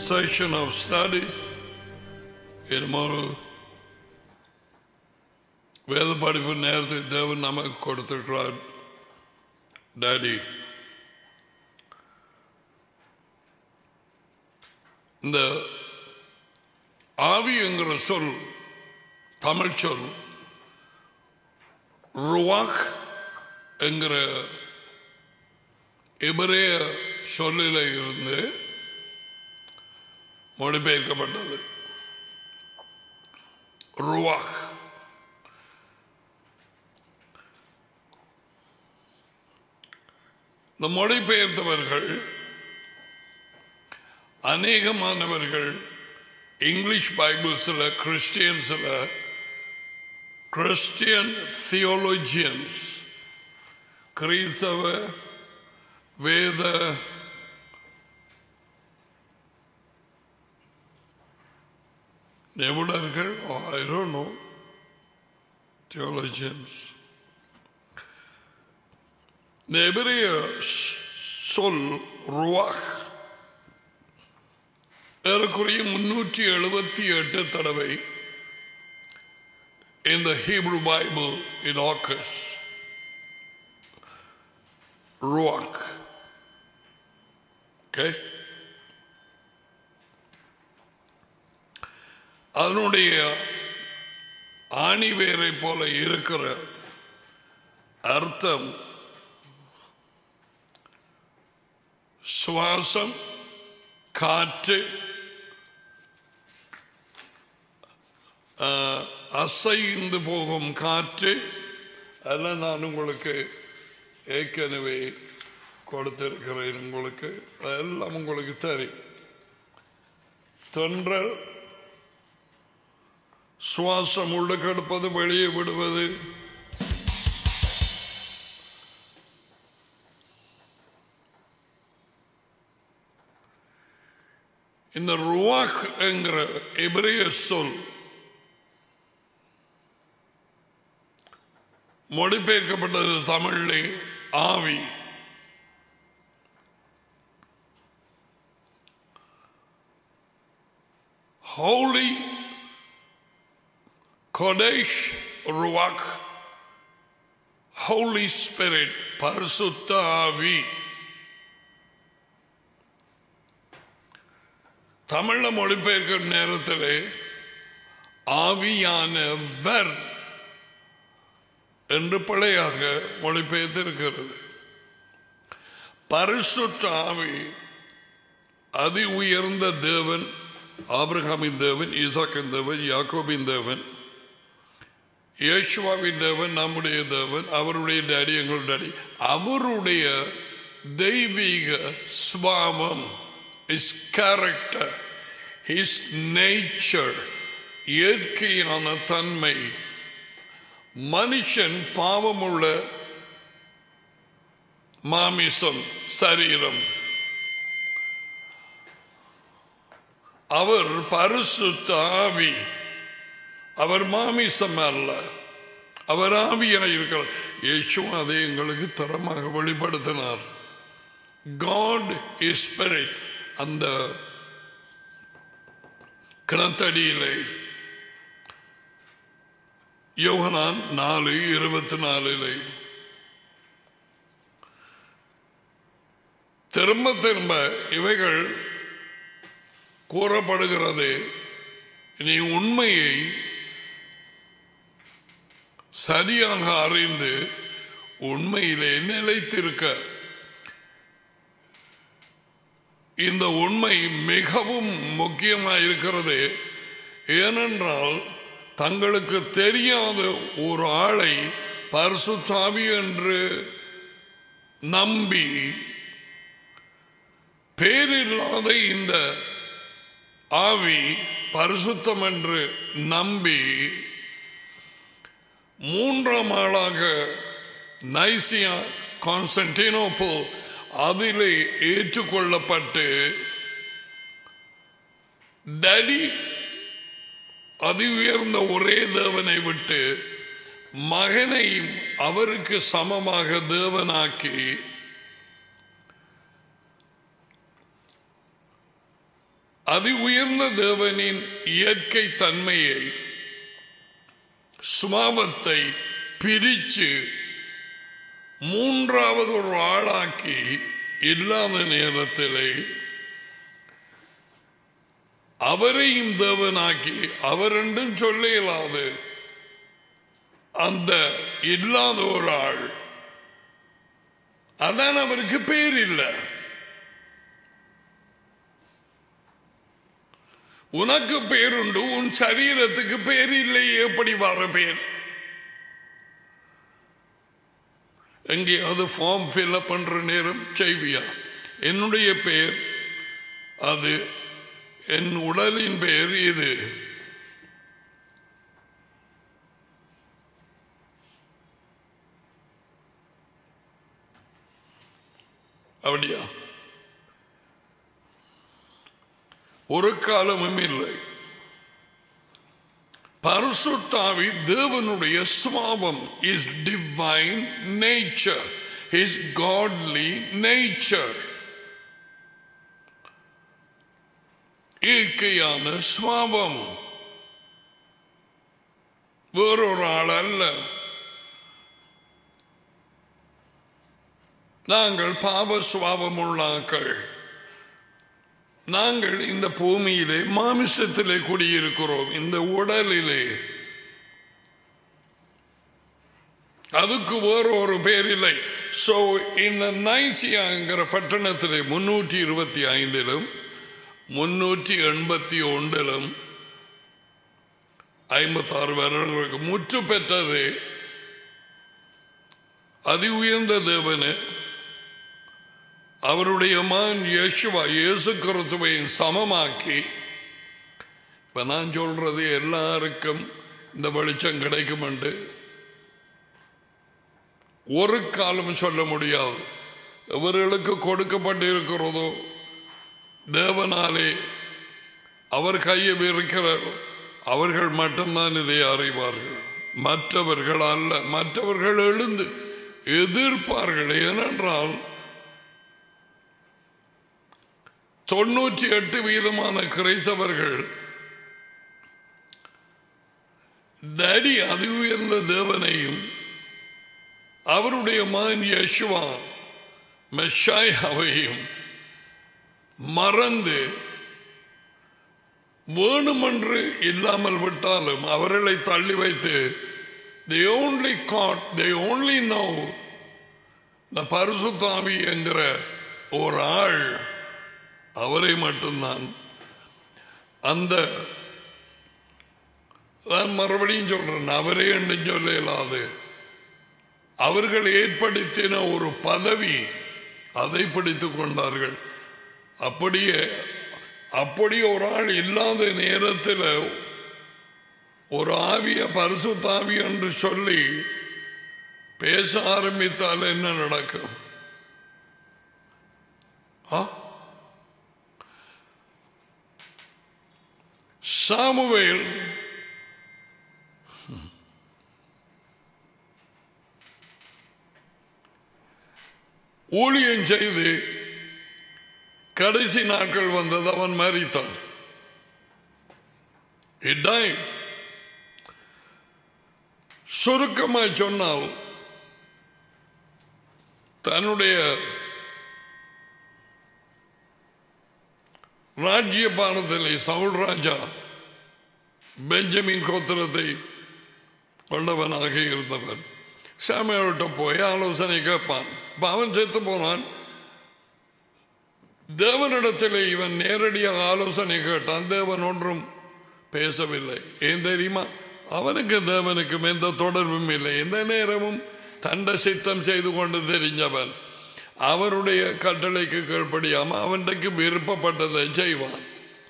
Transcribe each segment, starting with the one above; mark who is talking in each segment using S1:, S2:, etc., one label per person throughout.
S1: session of studies இன்னொரு வேத படிப்பு நேரத்தை தேவன் நமக்கு கொடுத்திருக்கிறார் டாடி இந்த ஆவி என்கிற சொல் தமிழ் சொல் ருவாக் என்கிற எபிரேய சொல்லில இருந்து மொழிபெயர்க்கப்பட்டது ருவாக் இந்த மொழிபெயர்த்தவர்கள் அநேகமானவர்கள் இங்கிலீஷ் பைபிள்ஸில் கிறிஸ்டியன்ஸில் கிறிஸ்டியன் தியோலஜியன்ஸ் கிறிஸ்தவ வேத நிபுணர்கள் I don't know theologians இந்த எபிரிய சொல் ருவாக் ஏறக்குறைய முன்னூற்றி எழுபத்தி எட்டு தடவை in the Hebrew Bible it occurs. Ruach. Okay? அதனுடைய ஆணிவேரை போல இருக்கிற அர்த்தம் சுவாசம் காற்று அசைந்து போகும் காற்று அதெல்லாம் நான் உங்களுக்கு ஏற்கனவே கொடுத்திருக்கிறேன் உங்களுக்கு அதெல்லாம் உங்களுக்கு தெரியும் தொன்றல் சுவாசம் உள்ள கடுப்பது வெளியே விடுவது இந்த ருவாக் என்கிற எபிரேய சொல் மொழிபெயர்க்கப்பட்டது தமிழிலே ஆவி ஹோலி கொடேஷ் ருவாக் ஹோலி ஸ்பிரிட் பரிசுத்த ஆவி தமிழ்ல மொழிபெயர்க்கும் நேரத்தில் ஆவியானவர் என்று பிழையாக மொழிபெயர்த்திருக்கிறது பரிசுத்த ஆவி அதி உயர்ந்த தேவன் ஆபிரகாமின் தேவன் ஈசாக்கின் தேவன் யாக்கோபின் தேவன் இயேசுவாவின் தேவன் நம்முடைய தேவன் அவருடைய டாடி எங்களுடைய டாடி அவருடைய தெய்வீக சுவாவம் இஸ் கேரக்டர் ஹிஸ் நேச்சர் இயற்கையான தன்மை மனுஷன் பாவமுள்ள மாமிசம் சரீரம் அவர் பரிசுத்த ஆவி அவர் மாமிசம் அல்ல அவர் ஆவியாக இருக்கிறார் இயேசுவும் அதை எங்களுக்கு தரமாக வெளிப்படுத்தினார் காட் இஸ் ஸ்பிரிட் அந்த கிணத்தடியிலே யோகனான் நாலு இருபத்தி நாலிலே திரும்ப திரும்ப இவைகள் கூறப்படுகிறது நீ உண்மையை சரியாக அறிந்து உண்மையிலே நிலைத்திருக்க இந்த உண்மை மிகவும் முக்கியமாயிருக்கிறது ஏனென்றால் தங்களுக்கு தெரியாத ஒரு ஆளை பரிசுத்தாவி என்று நம்பி பேரில்லாத இந்த ஆவி பரிசுத்தம் என்று நம்பி மூன்றாம் ஆளாக நைசியா கான்ஸ்டன்டினோபிள் அதிலே ஏற்றுக்கொள்ளப்பட்டு டடி அதி உயர்ந்த ஒரே தேவனை விட்டு மகனையும் அவருக்கு சமமாக தேவனாக்கி அதி உயர்ந்த தேவனின் இயற்கை தன்மையை சுபாவத்தை பிரிச்சு மூன்றாவது ஒரு ஆளாக்கி இல்லாத நேரத்திலே அவரையும் தேவனாக்கி அவர் என்றும் சொல்ல இயலாது அந்த இல்லாத ஒரு ஆள் அதான் அவருக்கு பேர் இல்லை உனக்கு பேருண்டு உன் சரீரத்துக்கு பேர் இல்லை எப்படி வர பேர் எங்கேயாவது ஃபார்ம் ஃபில்அப் பண்ற நேரம் செய்வியா என்னுடைய பேர் அது என் உடலின் பெயர் இது அப்படியா ஒரு காலமும் இல்லை பரிசுத்தாவி தேவனுடைய சுவாபம் is divine nature is godly nature இயற்கையான சுவாபம் வேறொரு ஆள் அல்ல நாங்கள் பாவ சுவாபம் உள்ளாக்கள் நாங்கள் இந்த பூமியிலே மாமிசத்திலே குடியிருக்கிறோம் இந்த உடலிலே அதுக்கு வேறு ஒரு பேர் இல்லை சோ இந்த நைசியாங்கிற பட்டணத்திலே முன்னூற்றி இருபத்தி ஐந்திலும் முன்னூற்றி எண்பத்தி ஒன்றிலும் ஐம்பத்தாறு வருடங்களுக்கு முற்று பெற்றது அதி உயர்ந்த தேவனு அவருடைய மகன் யேசுவா இயேசு கிறிஸ்துவையும் சமமாக்கி இப்ப நான் சொல்றது எல்லாருக்கும் இந்த வெளிச்சம் கிடைக்கும் என்று ஒரு காலம் சொல்ல முடியாது இவர்களுக்கு கொடுக்கப்பட்டிருக்கிறதோ தேவனாலே அவர் கையை இருக்கிறார் அவர்கள் மட்டும்தான் இதை அறிவார்கள் மற்றவர்கள் அல்ல மற்றவர்கள் எழுந்து எதிர்ப்பார்கள் ஏனென்றால் தொண்ணூற்றி எட்டு வீதமான கிரைசவர்கள் தடி அதி உயர்ந்த தேவனையும் அவருடைய மகன் யசுவா மெஷாயாவையும் மறந்து வேணுமென்று இல்லாமல் விட்டாலும் அவர்களை தள்ளி வைத்து they only caught they only know இந்த பரிசுத்தாவி என்கிற ஒரு ஆள் அவரை மட்டும்தான் அந்த நான் மறுபடியும் சொல்றேன் அவரே என்று சொல்ல இயலாது அவர்கள் ஏற்படுத்தின ஒரு பதவி அதை பிடித்துக் கொண்டார்கள் அப்படியே அப்படி ஒரு ஆள் இல்லாத நேரத்தில் ஒரு ஆவிய பரிசுத்தாவி என்று சொல்லி பேச ஆரம்பித்தால் என்ன நடக்கும் ஆ? சாமுவேல் ஊழியம் செய்து கடைசி நாட்கள் வந்தது அவன் மறித்தான் He died. சுருக்கமாய் சொன்னால் தன்னுடைய ராஜ்ய பானத்திலே சவுல் ராஜா பெஞ்சமின் கோத்திரத்தை கொண்டவனாக இருந்தவன் சாமியார்கிட்ட போய் ஆலோசனை கேட்பான் அப்ப அவன் செத்து போனான் தேவனிடத்தில் இவன் நேரடியாக ஆலோசனை கேட்டான் தேவன் ஒன்றும் பேசவில்லை ஏன் தெரியுமா அவனுக்கு தேவனுக்கும் எந்த தொடர்பும் இல்லை எந்த நேரமும் தண்ட சித்தம் செய்து கொண்டு தெரிஞ்சவன் அவருடைய கட்டளைக்கு கீழ்ப்படியாம அவனுக்கு விருப்பப்பட்டதை செய்வான்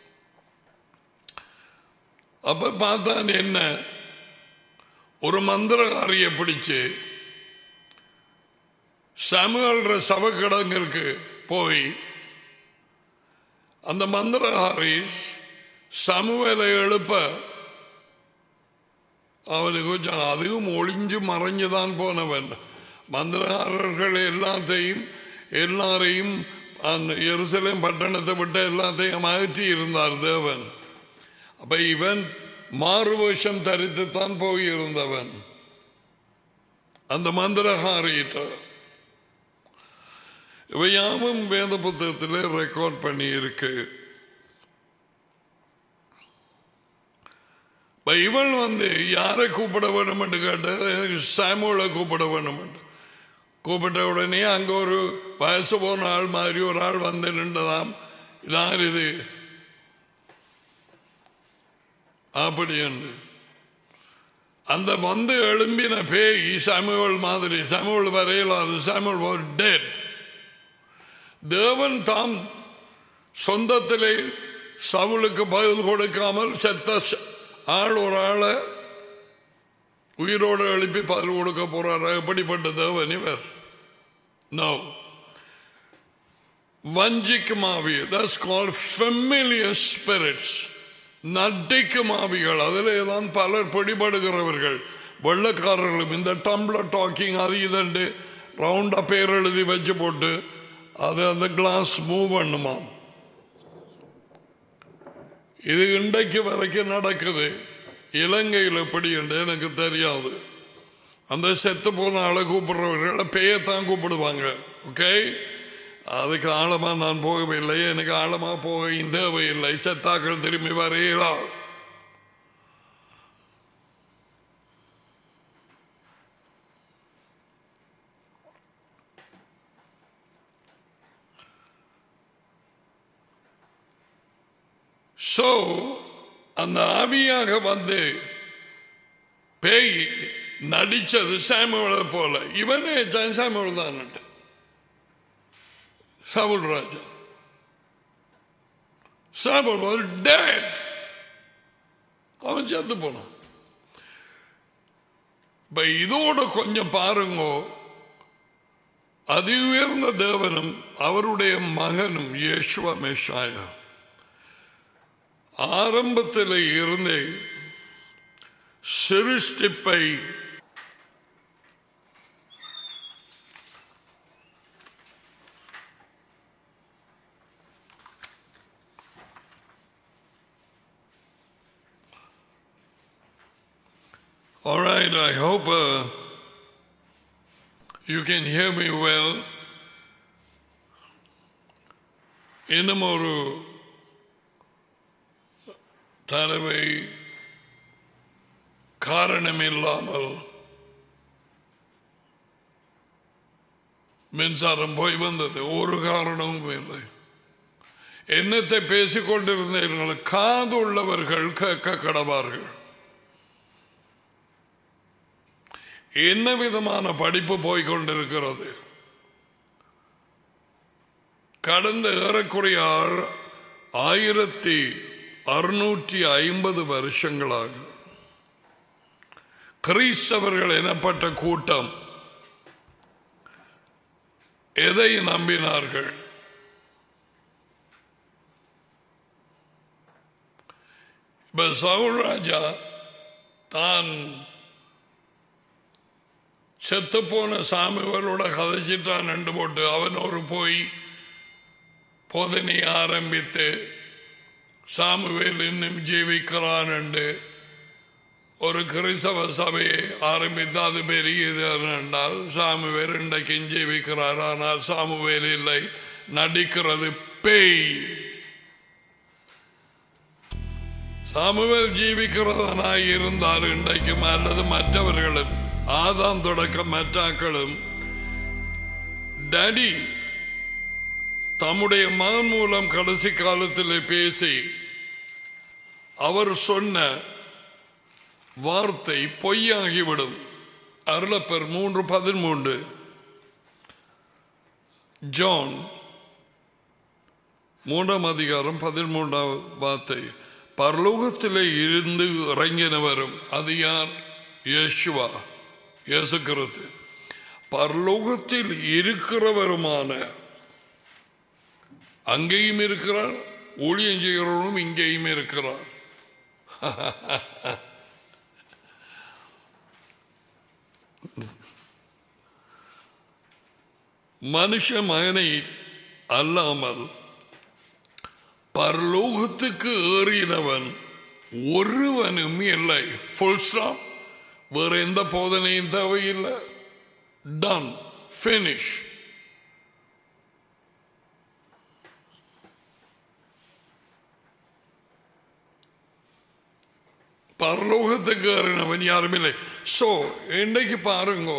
S1: அப்ப பார்த்தான் என்ன ஒரு மந்திரகாரியை பிடிச்சு சமூகல்ற சவக்கிடங்கிற்கு போய் அந்த மந்திரகாரி சமூகலை எழுப்ப அவனுக்கு கொஞ்சம் அதுவும் ஒளிஞ்சு மறைஞ்சுதான் போனவன் மந்திரகாரர்கள் எல்லாத்தையும் எல்லாரையும் அந்த எருசலேம் பட்டணத்தை விட்டு எல்லாத்தையும் அகற்றி இருந்தார் தேவன் அப்ப இவன் மாறு வேஷம் தரித்துத்தான் போயிருந்தவன் அந்த மந்திரகாரியிட்ட இவையாவும் வேத புத்தகத்தில் ரெக்கார்ட் பண்ணி இருக்கு இப்ப இவள் வந்து யாரை கூப்பிட வேணும் என்று கேட்ட எனக்கு சாமுவலை கூப்பிட வேணும் என்று கூப்பிட்ட உடனே அங்க ஒரு வயசு போன ஆள் மாதிரி ஒரு ஆள் வந்து நின்றதாம் இதான் இது அப்படி என்று அந்த வந்து எழும்பின பேய் சாமுவல் மாதிரி சாமுவல் வரையில் அது சாமுவல் ஒரு டெட் தேவன் தாம் சொந்தத்திலே சவுளுக்கு பதில் கொடுக்காமல் செத்த ச- ஆள் ஒரு ஆளை உயிரோடு எழுப்பி பதில் கொடுக்க போறார் எப்படிப்பட்ட தேவன் இவர் நோ வஞ்சிக்கும் ஆவி தட்ஸ் கால்ட் ஃபெமிலியர் ஸ்பிரிட்ஸ் நட்டிக்கும் ஆவிகள் அதிலே தான் பலர் பிடிபடுகிறவர்கள் வெள்ளக்காரர்களும் இந்த டம்ளர் டாக்கிங் அது இதண்டு ரவுண்டா பேர் எழுதி வச்சு போட்டு அது அந்த கிளாஸ் மூவ் பண்ணுமாம் இது இன்றைக்கு வரைக்கும் நடக்குது இலங்கையில் எப்படி என்று எனக்கு தெரியாது அந்த செத்து போன ஆளை கூப்பிடுறவர்களை பேயத்தான் கூப்பிடுவாங்க ஓகே அதுக்கு ஆழமா நான் போகவில்லை எனக்கு ஆழமா போக தேவையில்லை செத்தாக்கள் திரும்பி வரையலா சோ அந்த ஆவியாக வந்து பேய் நடிச்சது சாமுவலை போல இவனே தான் சாமுவல் தான் சவுல் ராஜா சாமுவல் was dead அவன் செத்து போனான் இப்ப இதோட கொஞ்சம் பாருங்க அதி உயர்ந்த தேவனும் அவருடைய மகனும் இயேசுவ மெஷாயா ஆரம்பத்தில் இருந்தே சிருஷ்டிப்பை All right, I hope uh, you can hear me well. இன்னும் ஒரு தடவை காரணமில்லாமல் மின்சாரம் போய் வந்தது ஒரு காரணமும் இல்லை என்னத்தை பேசிக் கொண்டிருந்தீர்கள் காது உள்ளவர்கள் கேட்க கடவார்கள் என்ன விதமான படிப்பு போய் கொண்டிருக்கிறது கடந்த ஏறக்குறைய ஆறு- ஆயிரத்தி அறுநூற்றி ஐம்பது வருஷங்களாக கிறிஸ்தவர்கள் எனப்பட்ட கூட்டம் எதை நம்பினார்கள் இப்ப சவுல் ராஜா தான் செத்துப்போன சாமிவரோட கதைச்சிட்டான் என்று போட்டு அவன் ஒரு போய் போதனை ஆரம்பித்து சாமுவேல் இன்னும் ஜீவிக்கிறான் என்று ஒரு கிறிஸ்தவ சபையை ஆரம்பித்து அது பெரியது என்றால் சாமுவேல் இன்றைக்கும் ஜீவிக்கிறார் ஆனால் சாமுவேல் இல்லை நடிக்கிறது பேய் சாமுவேல் ஜீவிக்கிறவனாய் இருந்தார் இன்றைக்கும் அல்லது மற்றவர்களும் ஆதாம் தொடக்க மற்றாக்களும் டடி தம்முடைய மகன் மூலம் கடைசி காலத்தில் பேசி அவர் சொன்ன வார்த்தை பொய்யாகிவிடும் அருளப்பர் மூன்று பதிமூன்று ஜான் மூன்றாம் அதிகாரம் பதிமூன்றாம் வார்த்தை பரலோகத்திலே இருந்து இறங்கினவரும் அது யார் இயேசுவா இயேசு கிறிஸ்து பரலோகத்தில் இருக்கிறவருமான அங்கேயும் இருக்கிறார் ஊழியம் செய்கிறவரும் இங்கேயும் இருக்கிறார் மனுஷ மகனை அல்லாமல் பரலோகத்துக்கு ஏறினவன் ஒருவனும் இல்லை ஃபுல் ஸ்டாப் வேற எந்த போதனையும் தேவையில்லை டன் ஃபினிஷ் பரலோகத்துக்கு ஏறினவன் யாரும் இல்லை ஸோ இன்னைக்கு பாருங்க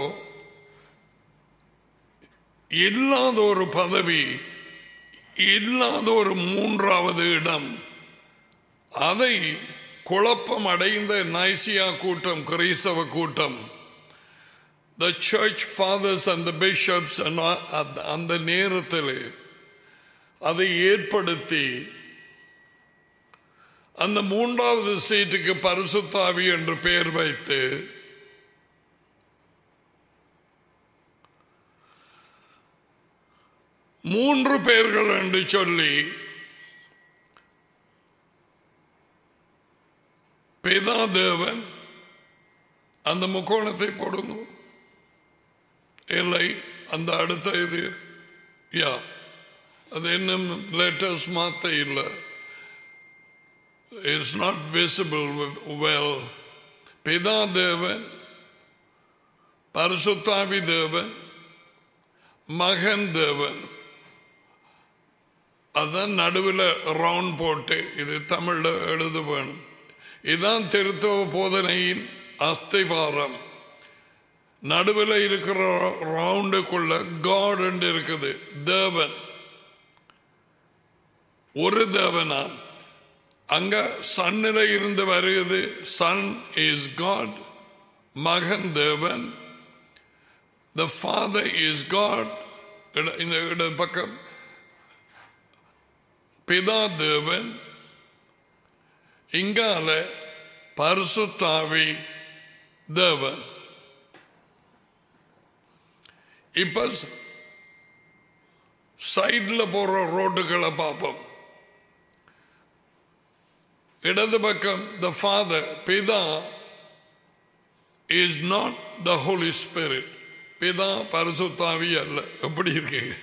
S1: இல்லாத ஒரு பதவி இல்லாத ஒரு மூன்றாவது இடம் அதை குழப்பம் அடைந்த நைசியா கூட்டம் கிறிஸ்தவ கூட்டம் த சர்ச் ஃபாதர்ஸ் அந்த பிஷப்ஸ் அந்த நேரத்தில் அதை ஏற்படுத்தி அந்த மூன்றாவது சீட்டுக்கு பரிசுத்தாவி என்று பெயர் வைத்து மூன்று பேர்கள் என்று சொல்லி பிதாதேவன் அந்த முக்கோணத்தை போடுங்க இல்லை அந்த அடுத்த இது யா அது இன்னும் லெட்டர்ஸ் மாத்த இல்லை இட்ஸ் நாட் விசிபிள் வெல் பிதா தேவன் பரிசுத்தாவி தேவன் மகன் தேவன் அதான் நடுவில் ரவுண்ட் போட்டு இது தமிழ்ல எழுத வேணும் இதுதான் திருத்துவ போதனையின் அஸ்திபாரம் நடுவில் இருக்கிற ரவுண்டுக்குள்ள காட் இருக்குது தேவன் ஒரு தேவனா அங்க சன்னில இருந்து வருகிறது சன் இஸ் காட் மகன் தேவன் த ஃபாதர் இஸ் காட் இந்த இட பக்கம் பிதா தேவன் இங்கால பரிசுத்தாவி தேவன் இப்ப சைட்ல போற ரோட்டுகளை பார்ப்போம் இடது பக்கம் த ஃபாதர் பிதா is not the holy spirit பிதா பரிசுத்தாவி அல்ல எப்படி இருக்கீங்க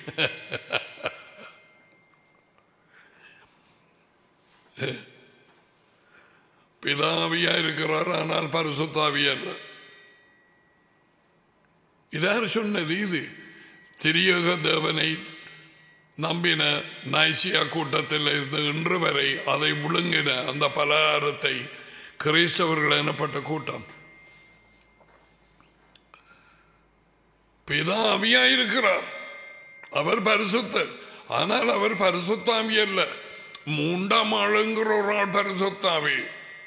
S1: பிதாவியா இருக்கிறார் ஆனால் பரிசுத்தாவி அல்ல இதார் சொன்னது இது திரியக தேவனை நம்பின நைசியா கூட்டத்தில் இருந்து இன்று வரை அதை விழுங்கின அந்த பலகாரத்தை கிறிஸ்தவர்கள் எனப்பட்ட கூட்டம் பிதாவியா இருக்கிறார் அவர் பரிசுத்தர் ஆனால் அவர் பரிசுத்தாவி அல்ல மூன்றாம் ஆளுங்கிற ஒரு ஆள் பரிசுத்தாவி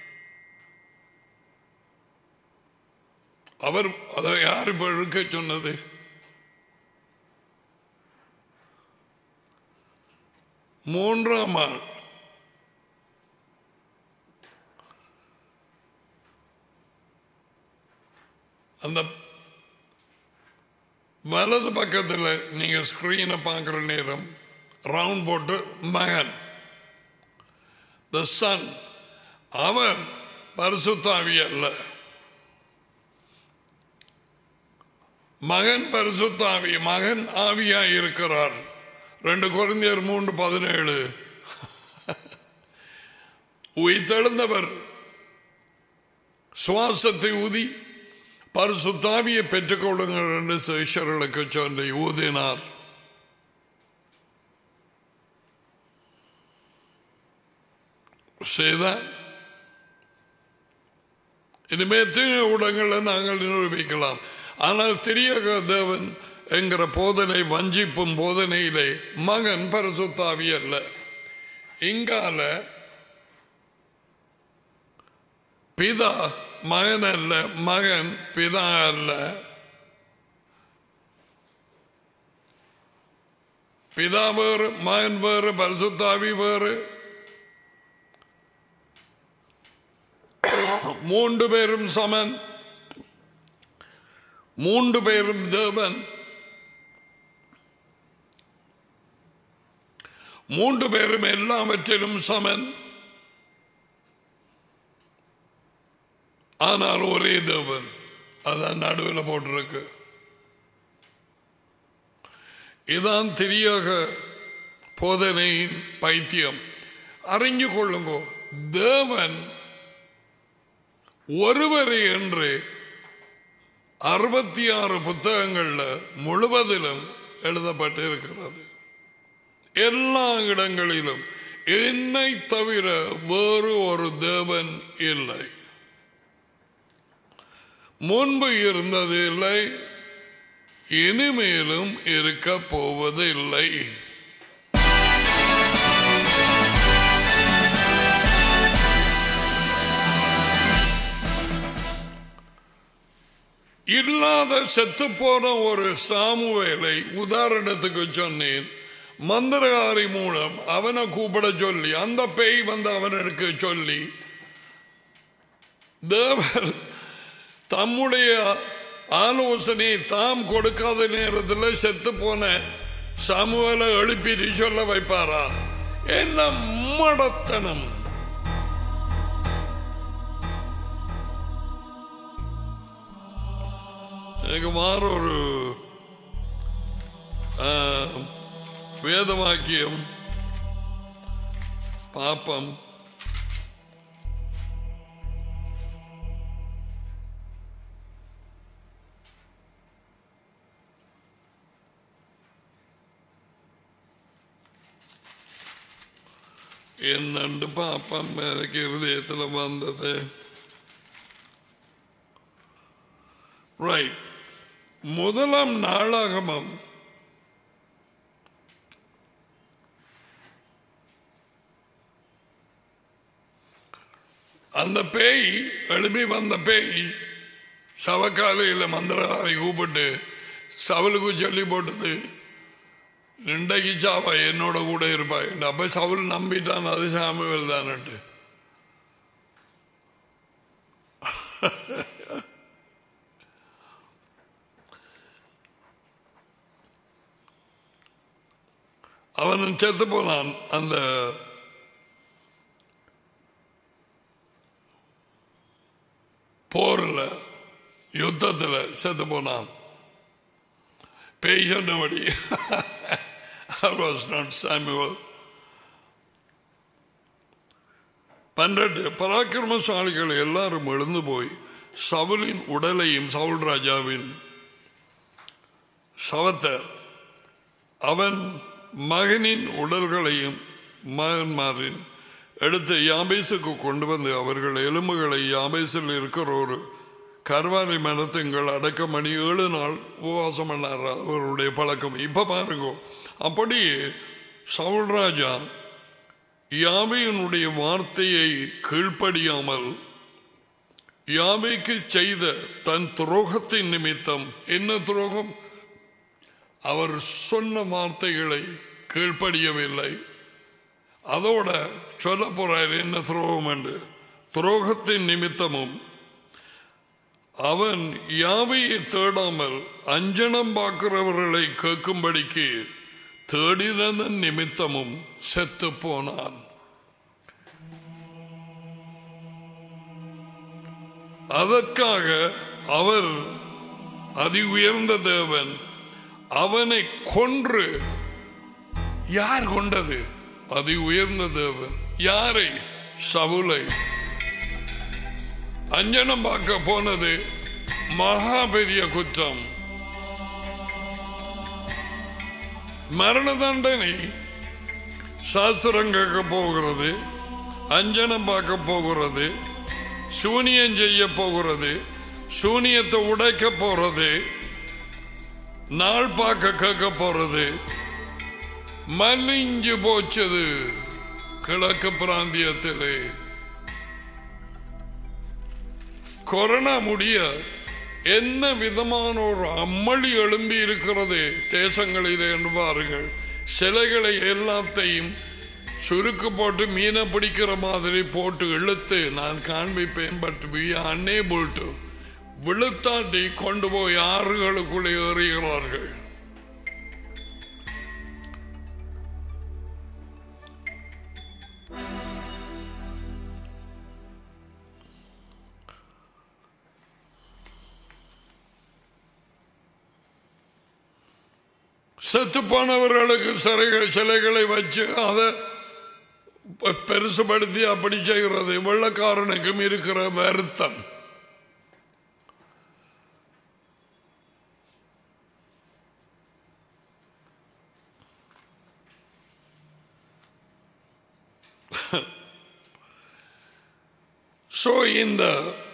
S1: அவர் அதை யார் இப்ப இழுக்க சொன்னது மூன்றாம் ஆள் அந்த வலது பக்கத்தில் நீங்க ஸ்கிரீனை பார்க்குற நேரம் ரவுண்ட் போட்டு மகன் த சன் அவன் பரிசுத்தாவி அல்ல மகன் பரிசுத்தாவி மகன் ஆவியா இருக்கிறார் ரெண்டு குழந்தையர் மூன்று பதினேழு உயிர்த்தெழுந்தவர் சுவாசத்தை ஊதி பரிசுத்தாவியை பெற்றுக்கொள்ளுங்கள் என்று சிஷர்களுக்கு சொல்லி ஊதினார் செய்தார் இனிமே எத்தனை ஊடகங்களை நாங்கள் நிரூபிக்கலாம் ஆனால் திரியக தேவன் என்கிற போதனை வஞ்சிப்பும் போதனையிலே மகன் பரிசுத்தாவி அல்ல இங்கால பிதா மகன் அல்ல மகன் பிதா அல்ல பிதா வேறு மகன் வேறு பரிசுத்தாவி வேறு மூன்று பேரும் சமன் மூன்று பேரும் தேவன் மூன்று பேரும் எல்லாவற்றிலும் சமன் ஆனால் ஒரே தேவன் அதான் நடுவில் போட்டிருக்கு இதான் தெரியாக போதனையின் பைத்தியம் அறிஞ்சு கொள்ளுங்கோ தேவன் ஒருவரை என்று அறுபத்தி ஆறு புத்தகங்கள்ல முழுவதிலும் எழுதப்பட்டு இருக்கிறது எல்லா இடங்களிலும் என்னை தவிர வேறு ஒரு தேவன் இல்லை முன்பு இருந்தது இல்லை இனிமேலும் இருக்க போவது இல்லை இல்லாத செத்து போன ஒரு சாமுவேலை உதாரணத்துக்கு சொன்னேன் மந்திரகாரி மூலம் அவனை கூப்பிட சொல்லி அந்த பேய் வந்து அவனுக்கு சொல்லி தேவர் தம்முடைய ஆலோசனை தாம் கொடுக்காத நேரத்தில் செத்து போன சமூகலை எழுப்பி சொல்ல வைப்பாரா என்ன மடத்தனம் எனக்கு மாற ஒரு ஆ, வேதவாக்கியம் பாப்பம் என்னண்டு பாப்பம் எனக்கு இருதயத்தில் வந்தது ரைட் முதலாம் நாளாகமம் அந்த பேய் எழுப்பி வந்த பேய் சவக்காலையில் மந்திரகாரை கூப்பிட்டு சவலுக்கு சொல்லி போட்டது இன்றைக்கு சாவா என்னோட கூட இருப்பாய் அப்ப சவுல் நம்பிட்டான் அது சாமுவேல் தானட்டு அவன் செத்து போனான் அந்த போரில் யுத்தத்தில் செத்து போனான் பேய் சொன்னபடி was not Samuel. பன்னெண்டு பராக்கிரமசாலிகள் எல்லாரும் எழுந்து போய் சவுலின் உடலையும் சவுல் ராஜாவின் சவத்தை அவன் மகனின் உடல்களையும் மகன்மாரின் எடுத்து யாபேசுக்கு கொண்டு வந்து அவர்கள் எலும்புகளை யாபேசில் இருக்கிற ஒரு கர்வாலி மனத்துங்கள் அடக்கமணி ஏழு நாள் உபவாசம் பண்ணார் அவருடைய பழக்கம் இப்ப பாருங்க அப்படியே சவுல் ராஜா யாவையினுடைய வார்த்தையை கீழ்ப்படியாமல் யாவைக்கு செய்த தன் துரோகத்தின் நிமித்தம் என்ன துரோகம் அவர் சொன்ன வார்த்தைகளை கீழ்ப்படியவில்லை அதோட சொல்ல போறார் என்ன துரோகம் என்று துரோகத்தின் நிமித்தமும் அவன் யாவையை தேடாமல் அஞ்சனம் பார்க்கிறவர்களை கேட்கும்படிக்கு தேடினதன் நிமித்தமும் செத்து போனான் அதற்காக அவர் அதி உயர்ந்த தேவன் அவனை கொன்று யார் கொண்டது அதி உயர்ந்த தேவன் யாரை சவுலை அஞ்சனம் பார்க்க போனது மகா பெரிய குற்றம் மரண தண்டனை சாஸ்திரம் கேட்க போகிறது அஞ்சனம் பார்க்க போகிறது சூனியம் செய்ய போகிறது சூனியத்தை உடைக்க போறது நாள் பார்க்க கேட்க போறது மலிஞ்சு போச்சது கிழக்கு பிராந்தியத்திலே கொரோனா முடிய என்ன விதமான ஒரு அம்மளி எழும்பி இருக்கிறது தேசங்களில் என்று பாருங்கள் சிலைகளை எல்லாத்தையும் சுருக்கு போட்டு மீனை பிடிக்கிற மாதிரி போட்டு இழுத்து நான் காண்பிப்பேன் பட் வி அன்னேபிள் டு விழுத்தாட்டி கொண்டு போய் ஆறுகளுக்குள்ளே எறிகிறார்கள் செத்து போனவர்களுக்கு சிறைகள் சிலைகளை வச்சு அதை பெ- பெருசுபடுத்தி அப்படி செய்கிறது வெள்ளக்காரனுக்கும் இருக்கிற வருத்தம் ஸோ இந்த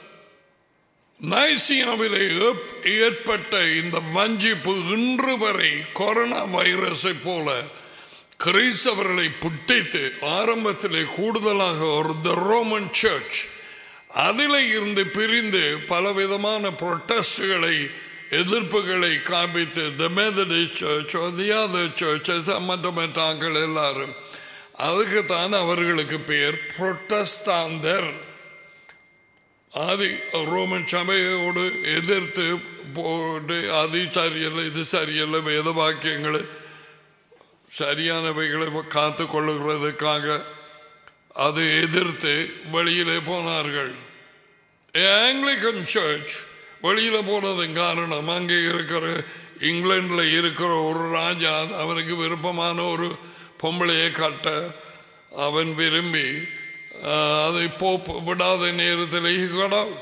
S1: நைசியாவிலே ஏப்- ஏற்பட்ட இந்த வஞ்சிப்பு இன்று வரை கொரோனா வைரஸை போல கிறிஸ்தவர்களை புட்டித்து ஆரம்பத்திலே கூடுதலாக ஒரு த ரோமன் சர்ச் அதில் இருந்து பிரிந்து பலவிதமான புரொட்டஸ்டுகளை எதிர்ப்புகளை காண்பித்து the Methodist church the other churches மற்ற மற்ற ஆட்கள் எல்லாரும் அதுக்குத்தான் அவர்களுக்கு பேர் புரொட்டஸ்தாந்தர் ஆதி ரோமன் சபையோடு எதிர்த்து போட்டு அது சரியில்லை இது சரியில்லை வேத வாக்கியங்களை சரியானவைகளை காத்து கொள்ளுகிறதுக்காக அதை எதிர்த்து வெளியிலே போனார்கள் ஆங்கிலிக்கன் சர்ச் வெளியில போனதன் காரணம் அங்கே இருக்கிற இங்கிலாந்துல இருக்கிற ஒரு ராஜா அவனுக்கு விருப்பமான ஒரு பொம்பளையை கட்ட அவன் விரும்பி ஆஹ், அதை போப் விடாத நேரத்தில் he got out.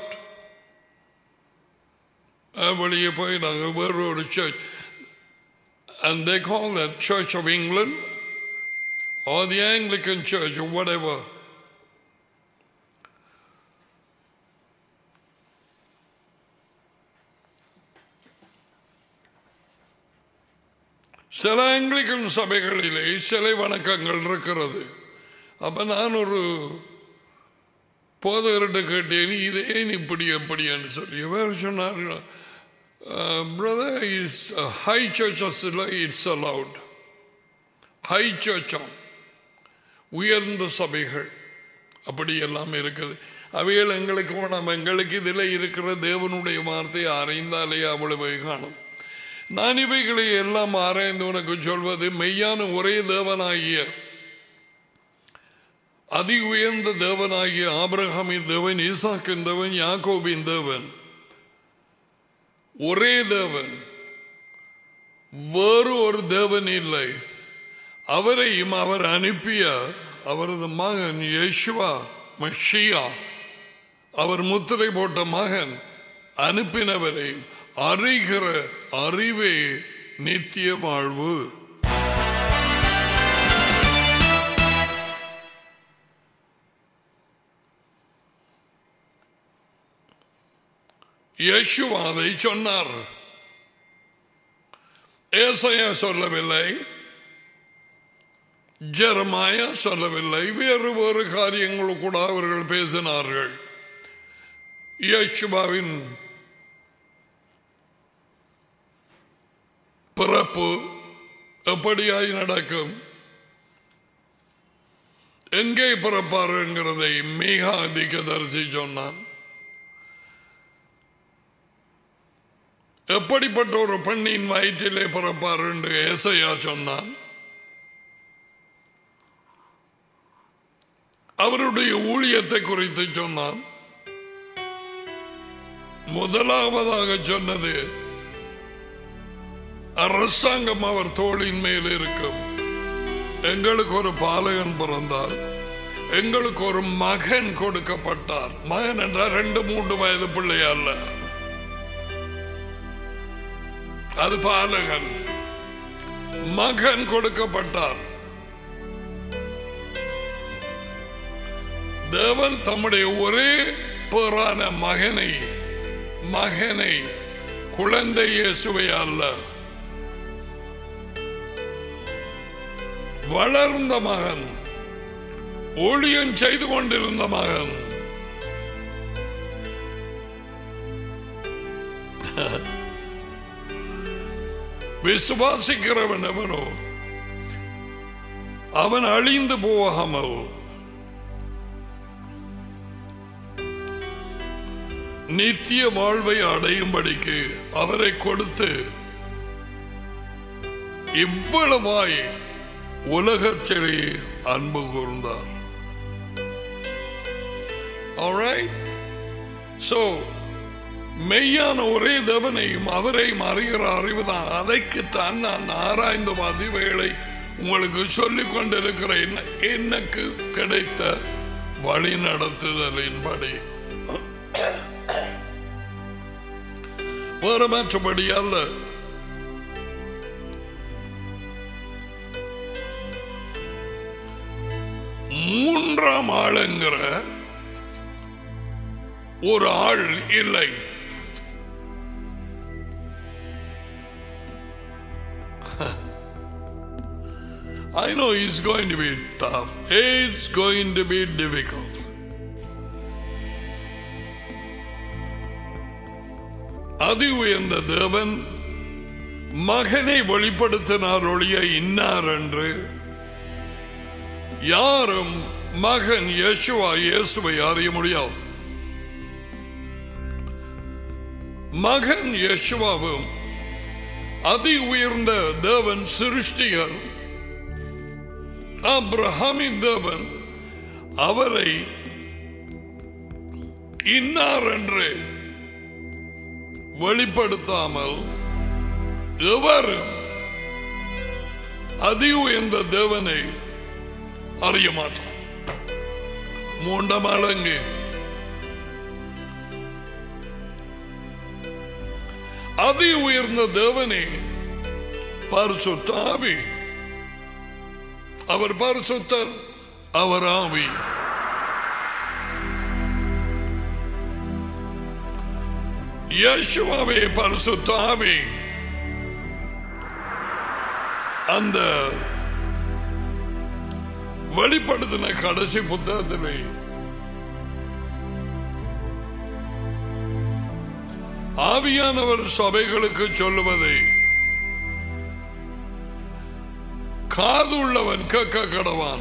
S1: அஹ், வெளியே போய் நாங்கள் வேறு ஒரு church and they call that Church of England or the Anglican Church or whatever. சில ஆங்கிலிக்கன் சபைகளிலே சிலை வணக்கங்கள் இருக்கிறது அப்ப நான் ஒரு போதகர்கிட்ட கேட்டேன் இது ஏன் இப்படி எப்படின்னு சொல்லி வேறு சொன்னார் brother is high churches it's allowed high சர்ச்சம் உயர்ந்த சபைகள் அப்படி எல்லாம் இருக்குது அவைகள் எங்களுக்கு வேணாம் எங்களுக்கு இதில் இருக்கிற தேவனுடைய வார்த்தையை அறிந்தாலே அவ்வளவு காணும் நான் இவைகளை எல்லாம் ஆராய்ந்து உனக்கு சொல்வது மெய்யான ஒரே தேவனாகிய அதி உயர்ந்த தேவனாகிய ஆபிரகாமின் தேவன் ஈசாக்கின் தேவன் யாக்கோபின் தேவன் ஒரே தேவன் வேறு ஒரு தேவன் இல்லை அவரையும் அவர் அனுப்பிய அவரது மகன் யேசுவா மஷியா அவர் முத்திரை போட்ட மகன் அனுப்பினவரை அறிகிற அறிவே நித்திய வாழ்வு யேசுவா அதை சொன்னார் ஏசையா சொல்லவில்லை ஜெரமாயா சொல்லவில்லை வேறு வேறு காரியங்கள் கூட அவர்கள் பேசினார்கள் யேசுவாவின் பிறப்பு எப்படியாய் நடக்கும் எங்கே பிறப்பார் என்கிறதை மிக அதிக தரிசி சொன்னான் எப்படிப்பட்ட ஒரு பெண்ணின் வயிற்றிலே பிறப்பார் என்று ஏசையா சொன்னான் அவருடைய ஊழியத்தை குறித்து சொன்னான் முதலாவதாக சொன்னது அரசாங்கம் அவர் தோளின் மேல் இருக்கும் எங்களுக்கு ஒரு பாலகன் பிறந்தார் எங்களுக்கு ஒரு மகன் கொடுக்கப்பட்டார் மகன் என்றால் ரெண்டு மூன்று வயது பிள்ளை அல்ல அது பாலகன் மகன் கொடுக்கப்பட்டார் தேவன் தம்முடைய ஒரே பேரான மகனை மகனை குழந்தை இயேசுவை அல்ல வளர்ந்த மகன் ஊழியம் செய்து கொண்டிருந்த மகன் விசுவாசிக்கிறவன் எவனோ அவன் அழிந்து போகாமல் நித்திய வாழ்வை அடையும்படிக்கு அவரை கொடுத்து இவ்வளவாய் உலகத்திலே அன்பு கூர்ந்தார் Alright? So, மெய்யான ஒரே தேவனையும் அவரையும் அறிகிற அறிவுதான் அதைக்குத்தான் நான் ஆராய்ந்து பதிவேளை உங்களுக்கு சொல்லிக் கொண்டிருக்கிறேன் எனக்கு கிடைத்த வழி நடத்துதலின்படி வேற மற்றபடி அல்ல மூன்றாம் ஆளுங்கிற ஒரு ஆள் இல்லை I know it's going to be tough. It's going to be difficult. அதி உயர்ந்த தேவன் மகனை வெளிப்படுத்தினார் ஒழிய இன்னார் என்று யாரும் மகன் யேசுவா இயேசுவை அறிய முடியாது மகன் யேசுவாவும் அதி உயர்ந்த தேவன் சிருஷ்டிகர் அப்ரஹாமின் தேவன் அவரை இன்னார் என்று வெளிப்படுத்தாமல் எவரும் அதி உயர்ந்த தேவனை அறிய மாட்டார் மூண்டம் அலங்கு அதி உயர்ந்த தேவனே பரிசுத்தாவி அவர் பரிசுத்தர் அவர் ஆவி யேசுவாவே பரிசுத்தாவி அந்த வெளிப்படுத்தின கடைசி புத்தகத்திலே ஆவியானவர் சபைகளுக்கு சொல்லுவதை காது உள்ளவன் கேட்க கடவான்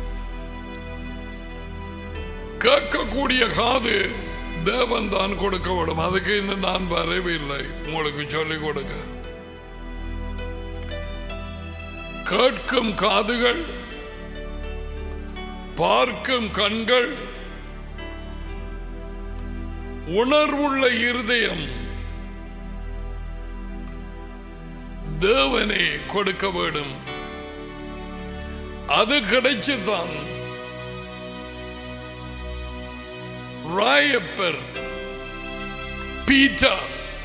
S1: கேட்கக்கூடிய காது தேவன் தான் கொடுக்க விடும் அதுக்கு இன்னும் நான் வரவில்லை உங்களுக்கு சொல்லிக் கொடுக்க கேட்கும் காதுகள் பார்க்கும் கண்கள் உணர்வுள்ள இருதயம் தேவனே கொடுக்க வேண்டும் அது கிடைச்சுதான் ராயப்பர் பீட்டா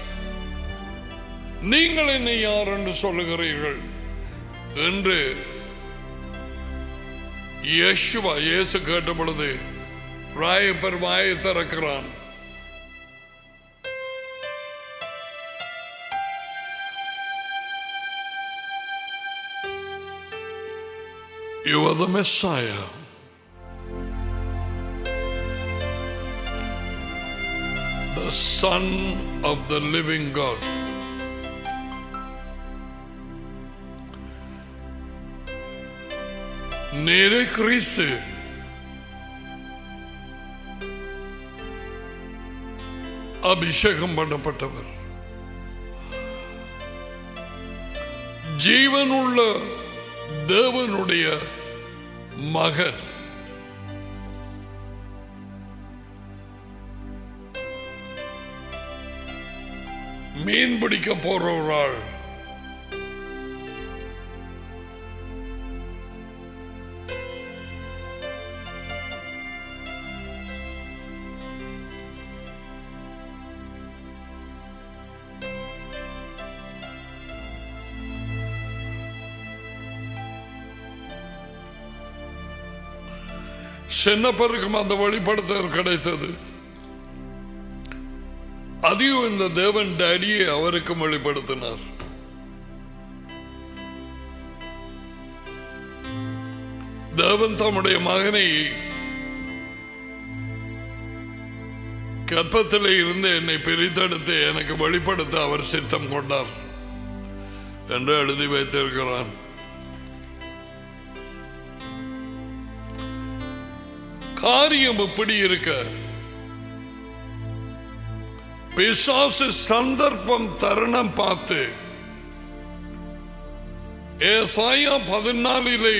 S1: நீங்கள் என்னை யார் என்று சொல்லுகிறீர்கள் என்று யேசுவா இயேசு கேட்ட பொழுது ராயப்பர் வாயை திறக்கிறான் You are the Messiah. The Son of the living God. நேரே கிறிஸ்து அபிஷேகம் பண்ணப்பட்டவர் ஜீவனுள்ள தேவனுடைய மகன் மீன் பிடிக்க போற ஒரு ஆள் சின்னப்பருக்கும் அந்த வெளிப்படுத்தல் கிடைத்தது அதையும் இந்த தேவன் டேடியை அவருக்கும் வெளிப்படுத்தினார் தேவன் தம்முடைய மகனை கற்பத்திலே இருந்து என்னை பிரித்தெடுத்து எனக்கு வெளிப்படுத்த அவர் சித்தம் கொண்டார் என்று எழுதி வைத்திருக்கிறான் காரியம் இப்படி இருக்க பிசாசு சந்தர்ப்பம் தருணம் பார்த்து ஏசாயா பதினாலிலே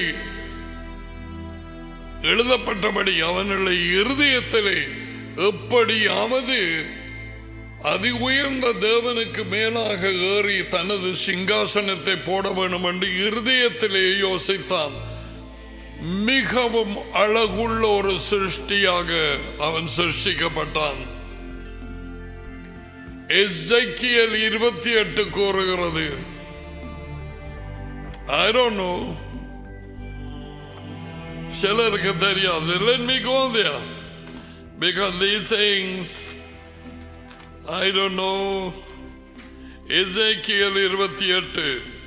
S1: எழுதப்பட்டபடி அவனுடைய இருதயத்திலே எப்படியாவது அதி உயர்ந்த தேவனுக்கு மேலாக ஏறி தனது சிங்காசனத்தை போட வேண்டும் என்று இருதயத்திலே யோசித்தான் மிகவும் அழகுள்ள ஒரு சிருஷ்டியாக அவன் சிருஷ்டிக்கப்பட்டான் எஸ்ஐக்கியல் இருபத்தி எட்டு கூறுகிறது I don't know. சிலருக்கு தெரியாது let me go there because these things I don't know Ezekiel இருபத்தி எட்டு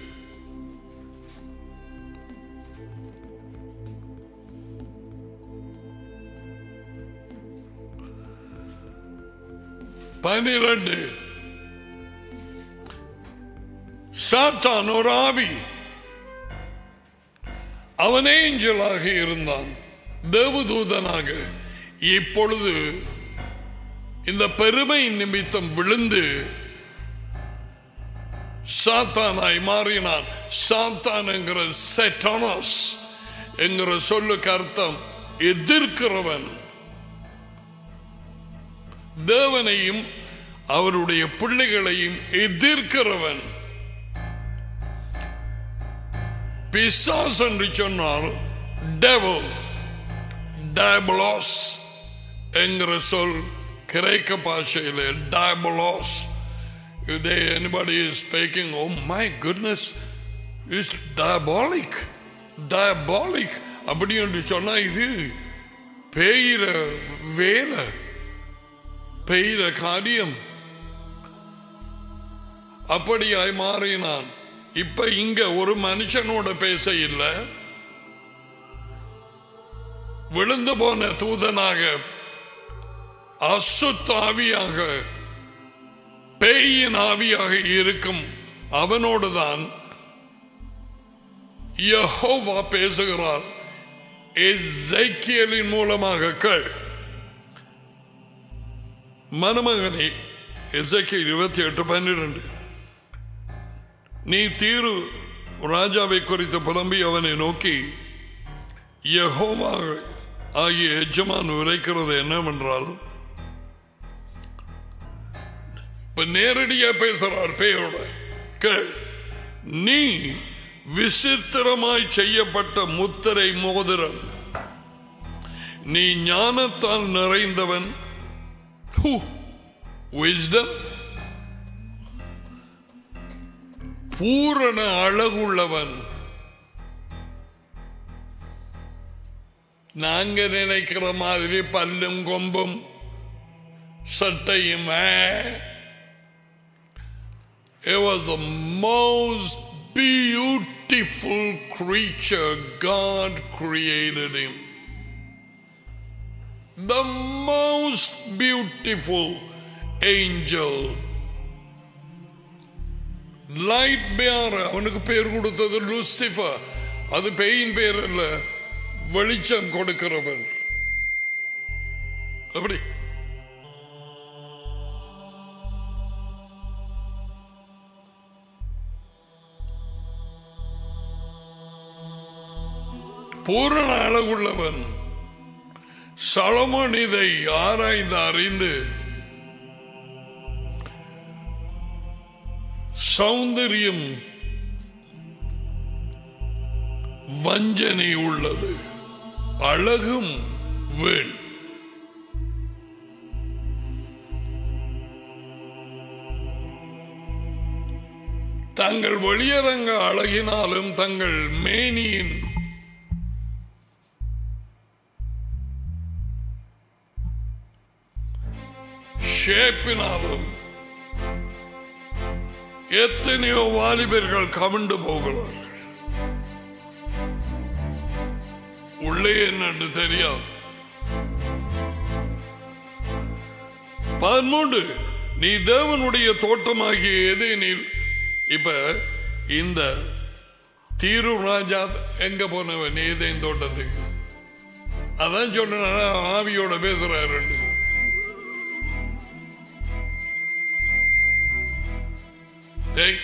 S1: பனிரெண்டு சாத்தான் ஒரு ஆவி அவன் ஏஞ்சலாக இருந்தான் தேவதூதனாக இப்பொழுது இந்த பெருமை நிமித்தம் விழுந்து சாத்தானாய் மாறினான் சாத்தான் என்கிற செட்டானஸ் என்கிற சொல்லுக்கு அர்த்தம் எதிர்க்கிறவன் தேவனையும் அவருடைய பிள்ளைகளையும் எதிர்க்கிறவன் பிசாஸ் என்று சொன்னால் டெவல் டயபலாஸ் என்கிற சொல் கிரேக்க பாஷையில் டயபலாஸ் If they, anybody is speaking, oh my goodness, it's diabolic. Diabolic. அப்படி என்று சொன்னா இது பெய்கிற வேலை பெய்கிற காரியம் அப்படியாய் மாறினான் இப்ப இங்க ஒரு மனுஷனோட பேச இல்லை விழுந்து போன தூதனாக அசுத்தாவியாக பேயின் ஆவியாக இருக்கும் அவனோடுதான் யஹோவா பேசுகிறார் எசைக்கியலின் மூலமாக கேள் மணமகனே எசைக்கு இருபத்தி எட்டு பன்னிரண்டு நீ தீரு ராஜாவை குறித்து புலம்பி அவனை நோக்கி யஹோவா ஆகிய எஜமான் உரைக்கிறது என்னவென்றால் இப்ப நேரடியா பேசுறார் பேரோட கேள் நீ விசித்திரமாய் செய்யப்பட்ட முத்திரை மோதிரம் நீ ஞானத்தால் நிறைந்தவன் விஸ்டம் பூரண அழகுள்ளவன் நாங்க நினைக்கிற மாதிரி பல்லும் கொம்பும் சட்டையும் It was the most beautiful creature God created him. The most beautiful angel. Light பேர் அவனுக்கு பேர் கொடுத்தது லூசிஃபர் அது பெயின் பேர் அல்ல வெளிச்சம் கொடுக்கிறவன் அப்படி பூரண அழகுள்ளவன் சலமன் இதை ஆராய்ந்து அறிந்து சௌந்தரியம் வஞ்சனை உள்ளது அழகும் வேள் தங்கள் வெளியரங்க அழகினாலும் தங்கள் மேனியின் ஷேப்பினாலும் எத்தனையோ வாலிபர்கள் கவிண்டு போகிறார்கள் உள்ளே என்னன்னு தெரியாது பதிமூன்று நீ தேவனுடைய தோட்டமாகிய எதேனில் இப்ப இந்த தீரு ராஜா எங்க போனவன் ஏதேன் தோட்டத்துக்கு அதான் சொன்ன ஆவியோட பேசுறாரு ஏய்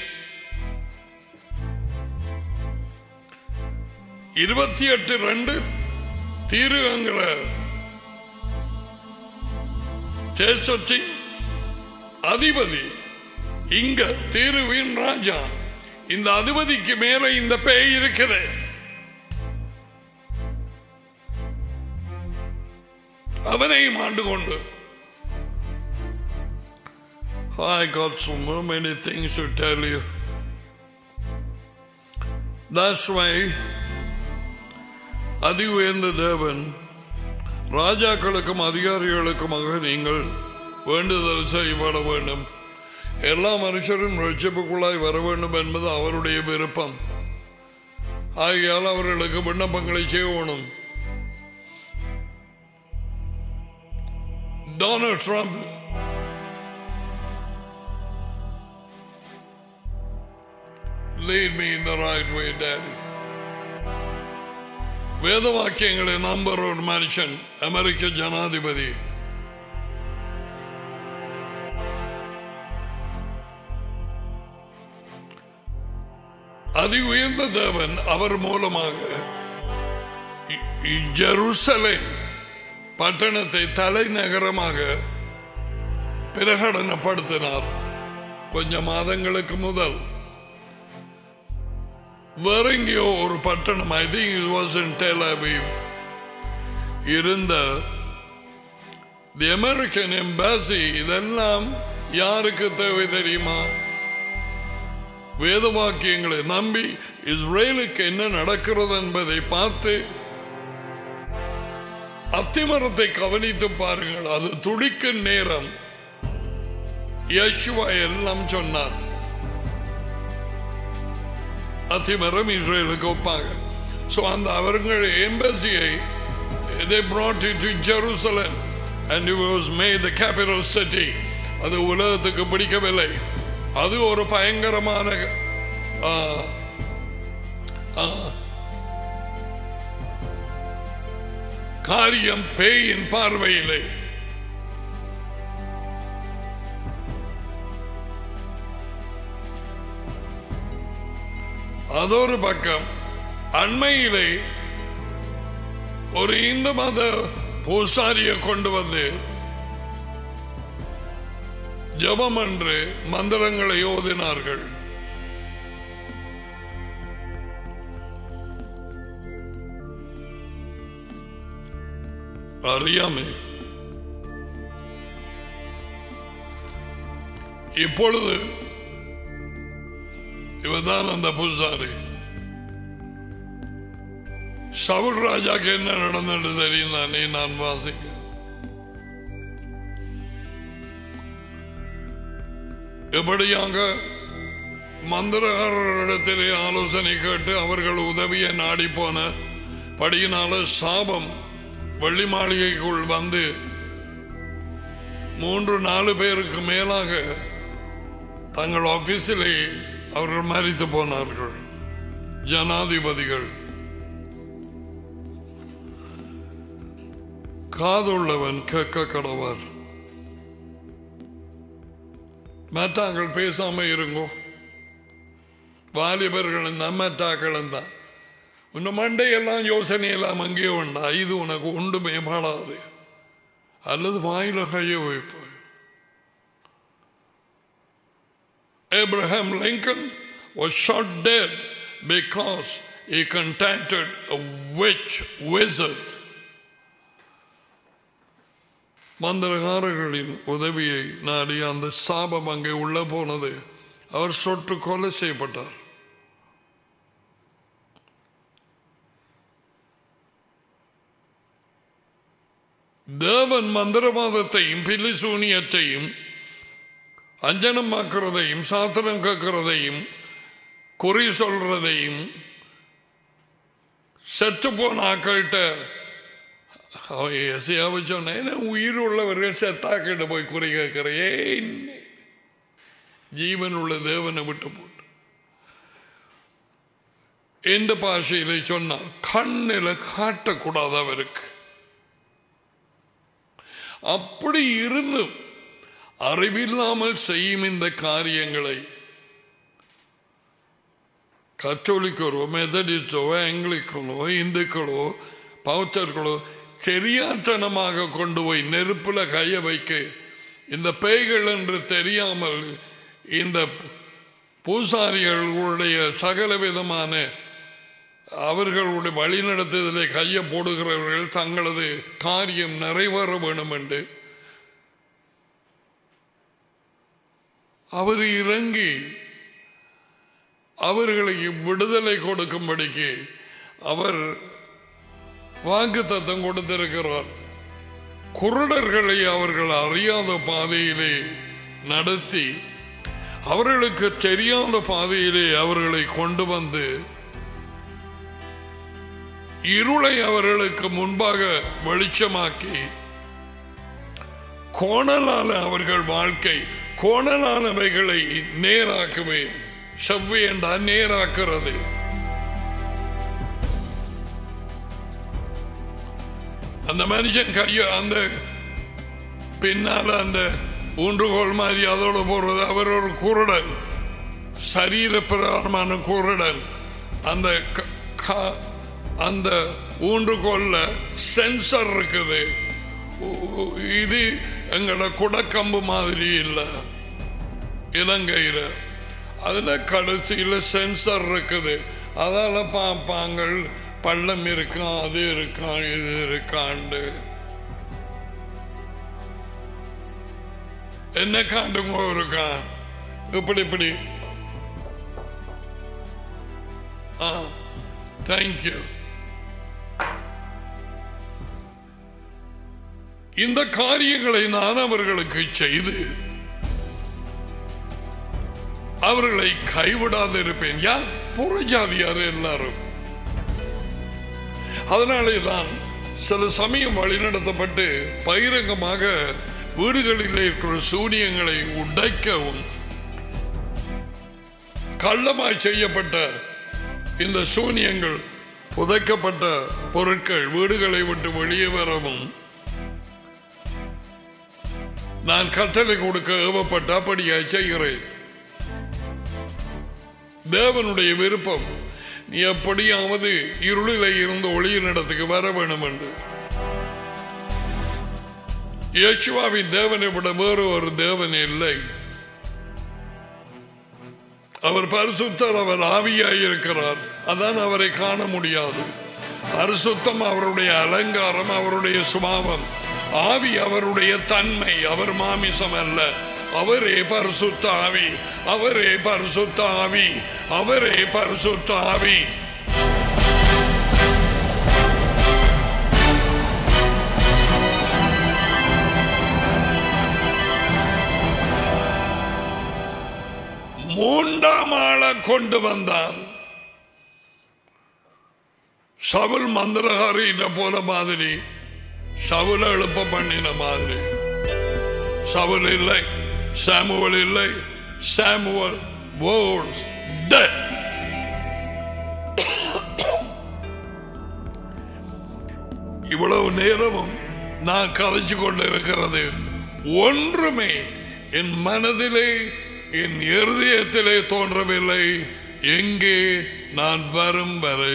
S1: இருபத்தி எட்டு ரெண்டு தீருகங்களை தேசத்தின் அதிபதி இங்க தீருவின் ராஜா இந்த அதிபதிக்கு மேல இந்த பேய் இருக்குது அவனையும் ஆண்டு கொண்டு I got so many things to tell you. That's why அதி உயர்ந்த தேவன் ராஜாக்களுக்கும் அதிகாரிகளுக்குமாக நீங்கள் வேண்டுதல் செய்யப்பட வேண்டும் எல்லா மனுஷரும் ரட்சிப்புக்குள்ளாய் வர வேண்டும் என்பது அவருடைய விருப்பம் ஆகையால் அவர்களுக்கு விண்ணப்பங்களை செய்யணும் Donald Trump lead me in the right way, Daddy. வேதவாக்கியங்களை நம்பர் ஒரு மனுஷன் அமெரிக்க ஜனாதிபதி அதி உயர்ந்த தேவன் அவர் மூலமாக இ- இ- ஜெருசலேம் பட்டணத்தை தலைநகரமாக பிரகடனப்படுத்தினார் கொஞ்ச மாதங்களுக்கு முதல் வேற எங்கேயோ ஒரு பட்டணம் I think it was in Tel Aviv இருந்த தி அமெரிக்கன் எம்பாசி இதெல்லாம் யாருக்கு தேவை தெரியுமா வேதவாக்கியங்களை நம்பி இஸ்ரேலுக்கு என்ன நடக்கிறது என்பதை பார்த்து அத்திமரத்தை கவனித்து பாருங்கள் அது துடிக்கும் நேரம் யேசுவா எல்லாம் சொன்னார் அத்திமரம் இஸ்ரேலுக்கு ஒப்பாங்க ஸோ அந்த அவர்கள் எம்பசியை they brought it to Jerusalem and it was made the capital city அது உலகத்துக்கு பிடிக்கவில்லை அது ஒரு பயங்கரமான ஆ, ஆ, காரியம் பேயின் பார்வையிலே அதொரு பக்கம் அண்மையிலே ஒரு இந்து மத பூசாரியை கொண்டு வந்து ஜபம் என்று மந்திரங்களை ஓதினார்கள் அறியாமை இப்பொழுது இவர்தான் அந்த பூசாரி சவுல் ராஜாக்கு என்ன நடந்தது தெரியும் தானே நான் வாசிக்க எப்படியாக மந்திரகாரரிடத்திலே ஆலோசனை கேட்டு அவர்கள் உதவியை நாடி போன படியினால சாபம் வெள்ளி மாளிகைக்குள் வந்து மூன்று நாலு பேருக்கு மேலாக தங்கள் ஆபீஸிலே அவர்கள் மறித்து போனார்கள் ஜனாதிபதிகள் காதுள்ளவன் கேட்க கடவர் மற்றாங்கள் பேசாம இருங்கோ வாலிபர்கள் தான் மற்றாக்கள் தான் உன்ன மண்டையெல்லாம் யோசனை எல்லாம் அங்கேயே உண்டா இது உனக்கு ஒன்றுமே பாடாது அல்லது வாயில கைய வைப்பு Abraham Lincoln was shot dead because he contacted a witch wizard. மந்திரகாரர்களின் உதவியை நாடி அந்த சாபம் அங்கே உள்ள போனது அவர் சொட்டு கொலை செய்யப்பட்டார் தேவன் மந்திரவாதத்தையும் பில்லிசூனியத்தையும் அஞ்சனமாக்குறதையும் சாத்திரம் கேட்கிறதையும் குறி சொல்றதையும் செத்து போன ஆக்கள்கிட்ட அவன் எசையாவை சொன்ன உயிர் உள்ளவர்கள் செத்தாக்கிட்ட போய் குறி கேட்கிற ஏன் ஜீவன் உள்ள தேவனை விட்டு போட்டு எந்த பாஷையில சொன்னால் கண்ணில் காட்டக்கூடாது அவருக்கு அப்படி இருந்தும் அறிவில்லாமல் செய்யும் இந்த காரியங்களை கத்தோலிக்கரோ மெதடிஸ்டோ ஆங்கிலிக்கனோ இந்துக்களோ பௌத்தர்களோ தெரியாத்தனமாக கொண்டு போய் நெருப்புல கைய வைக்க இந்த பேய்கள் என்று தெரியாமல் இந்த பூசாரிகளுடைய சகல விதமான அவர்களுடைய வழிநடத்துதலை கையை போடுகிறவர்கள் தங்களது காரியம் நிறைவேற வேண்டும் என்று அவர் இறங்கி அவர்களுக்கு விடுதலை கொடுக்கும்படிக்கு அவர் வாக்கு தத்தம் கொடுத்திருக்கிறார் குருடர்களை அவர்கள் அறியாத பாதையிலே நடத்தி அவர்களுக்கு தெரியாத பாதையிலே அவர்களை கொண்டு வந்து இருளை அவர்களுக்கு முன்பாக வெளிச்சமாக்கி கோணலான அவர்கள் வாழ்க்கை கோணலானவைகளை நேராக்குவேன் செவ்வி என்றால் நேராக்குறது அந்த மனுஷன் கைய அந்த பின்னால அந்த ஊன்றுகோல் மாதிரி அதோட போறது அவர் ஒரு குருடன் சரீர பிரகாரமான குருடன் அந்த க- க- அந்த ஊன்றுகோல்ல சென்சர் இருக்குது உ- உ- இது எங்களோட குடக்கம்பு மாதிரி இல்லை இலங்கையில அதுல கடைசியில சென்சர் இருக்குது அதால பார்ப்பாங்க பள்ளம் இருக்கான் அது இருக்கான் இது இருக்காண்டு என்ன காண்டுங்க இருக்கான் இப்படி இப்படி ஆ தேங்க்யூ இந்த காரியங்களை நான் அவர்களுக்கு செய்து அவர்களை கைவிடாது இருப்பேன் யார் புறஜாதியார் எல்லாரும் அதனாலே தான் சில சமயம் வழிநடத்தப்பட்டு பகிரங்கமாக வீடுகளில் இருக்கிற சூனியங்களை உடைக்கவும் கள்ளமாய் செய்யப்பட்ட இந்த சூனியங்கள் புதைக்கப்பட்ட பொருட்கள் வீடுகளை விட்டு வெளியே வரவும் நான் கட்டளை கொடுக்க ஏவப்பட்ட அப்படியாய் செய்கிறேன் தேவனுடைய விருப்பம் நீ எப்படியாவது இருளில இருந்து ஒளியின் இடத்துக்கு வர வேண்டும் என்று இயேசுவாவின் தேவனை விட வேறு ஒரு தேவன் இல்லை அவர் பரிசுத்தர் அவர் ஆவியாய் இருக்கிறார் அதான் அவரை காண முடியாது பரிசுத்தம் அவருடைய அலங்காரம் அவருடைய சுபாவம் ஆவி அவருடைய தன்மை அவர் மாமிசம் அல்ல அவரே பரிசுத்த ஆவி அவரே பரிசுத்த ஆவி அவரே பரிசுத்த ஆவி மூன்றாம் ஆளை கொண்டு வந்தான் சவுல் மந்திரகாரியிட்ட போன மாதிரி சவுல எழுப்ப பண்ணின மாதிரி சவுல் இல்லை சாமுவல் இல்லை சாமுவல் was dead. இவ்வளவு நேரமும் நான் கதைச்சு கொண்டிருக்கிறது ஒன்றுமே என் மனதிலே என் இருதயத்திலே தோன்றவில்லை எங்கே நான் வரும் வரை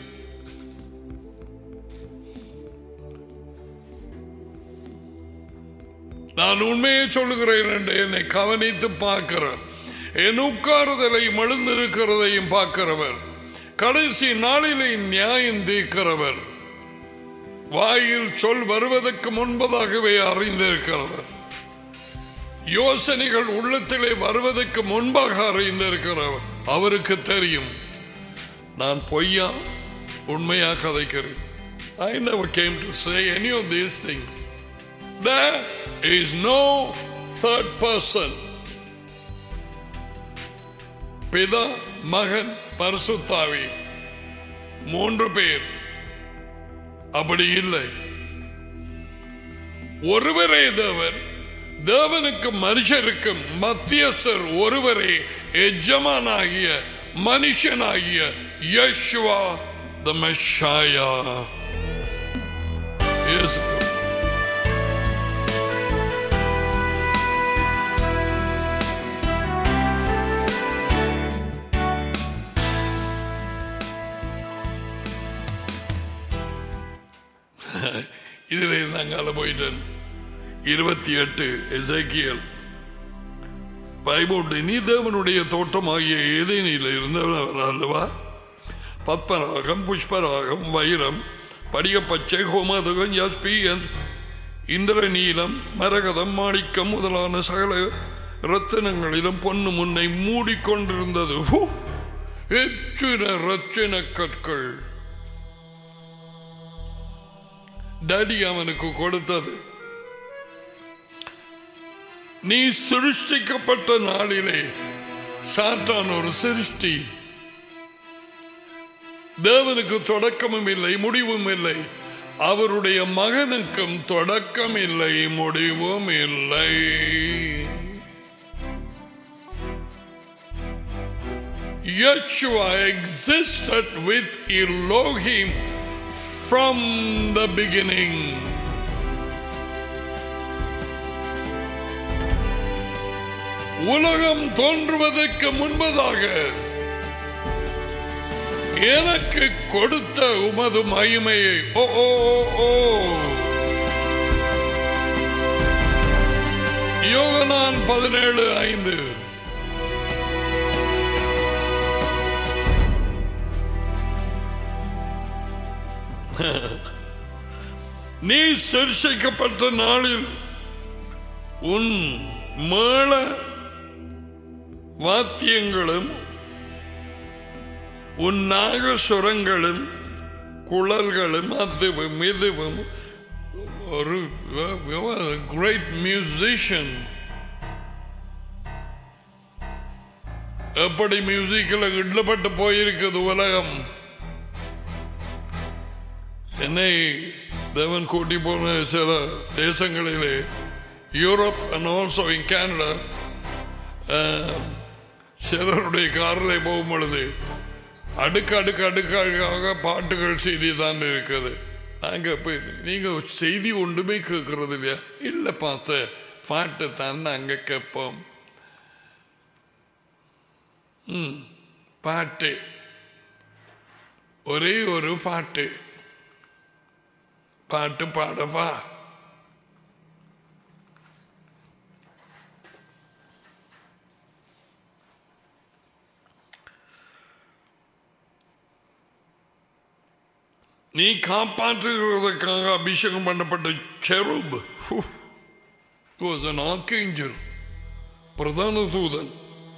S1: நான் உண்மையை சொல்லுகிறேன் என்று என்னை கவனித்து பார்க்கிறேன் என் உட்காருதலையும் எழுந்திருக்கிறதையும் பார்க்கிறவர் கடைசி நாளிலே நியாயம் தீர்க்கிறவர் வாயில் சொல் வருவதற்கு முன்பதாகவே அறிந்திருக்கிறவர் யோசனைகள் உள்ளத்திலே வருவதற்கு முன்பாக அறிந்திருக்கிறவர் அவருக்கு தெரியும் நான் பொய்யா உண்மையா கதைக்கிறேன் I never came to say any of these things. There is no third person. பிதா மகன் பரிசுத்தாவி மூன்று பேர் அப்படி இல்லை ஒருவரே தேவன் தேவனுக்கு மனுஷருக்கும் மத்தியஸ்தர் ஒருவரே எஜமானாகிய மனுஷனாகிய யேசுவா த மெஷாயா இயேசு இதுல இருந்தாங்கால போயிட்டேன் இருபத்தி எட்டு எசேக்கியல் பதிமூன்று நீ தேவனுடைய தோட்டமாகிய ஏதேனில் இருந்தவர் அல்லவா பத்மராகம் புஷ்பராகம் வைரம் படிகப்பச்சை ஹோமதகம் யாஸ்பி இந்திர நீலம் மரகதம் மாணிக்கம் முதலான சகல ரத்தினங்களிலும் பொண்ணு முன்னை மூடிக்கொண்டிருந்தது ஹூ! எச்சின ரத்தின கற்கள் டடி அவனுக்கு கொடுத்தது நீ சிருஷ்டிக்கப்பட்ட நாளிலே சாத்தான் ஒரு சிருஷ்டி தேவனுக்கு தொடக்கமும் இல்லை முடிவும் இல்லை அவருடைய மகனுக்கும் தொடக்கம் இல்லை முடிவும் இல்லை Yeshua existed with Elohim from the beginning. உலகம் தோன்றுவதற்கு முன்பதாக எனக்கு கொடுத்த உமது மகிமையை ஓ ஓ ஓ, ஓ யோகனான் பதினேழு ஐந்து நீ சிருஷிக்கப்பட்ட நாளில் உன் மேள வாத்தியங்களும் உன் நாகசுரங்களும் குழல்களும் அதுவும் இதுவும் ஒரு கிரேட் மியூசிஷியன் எப்படி மியூசிக்கில் இடப்பட்டு போயிருக்குது உலகம் என்னை தேவன் கூட்டி போன சில தேசங்களிலே Europe and also in Canada சிலருடைய காரில் போகும் பொழுது அடுக்கு அடுக்கு அடுக்காக பாட்டுகள் செய்தி தான் இருக்குது நாங்க போய் நீங்க செய்தி ஒன்றுமே கேட்கறது இல்லையா இல்லை பார்த்த பாட்டு தான் நாங்க கேட்போம் ம் பாட்டு ஒரே ஒரு பாட்டு பாட்டு பாடவா நீ காப்பாற்றுகிறதற்காக அபிஷேகம் பண்ணப்பட்ட செருப் was an archangel பிரதான தூதன்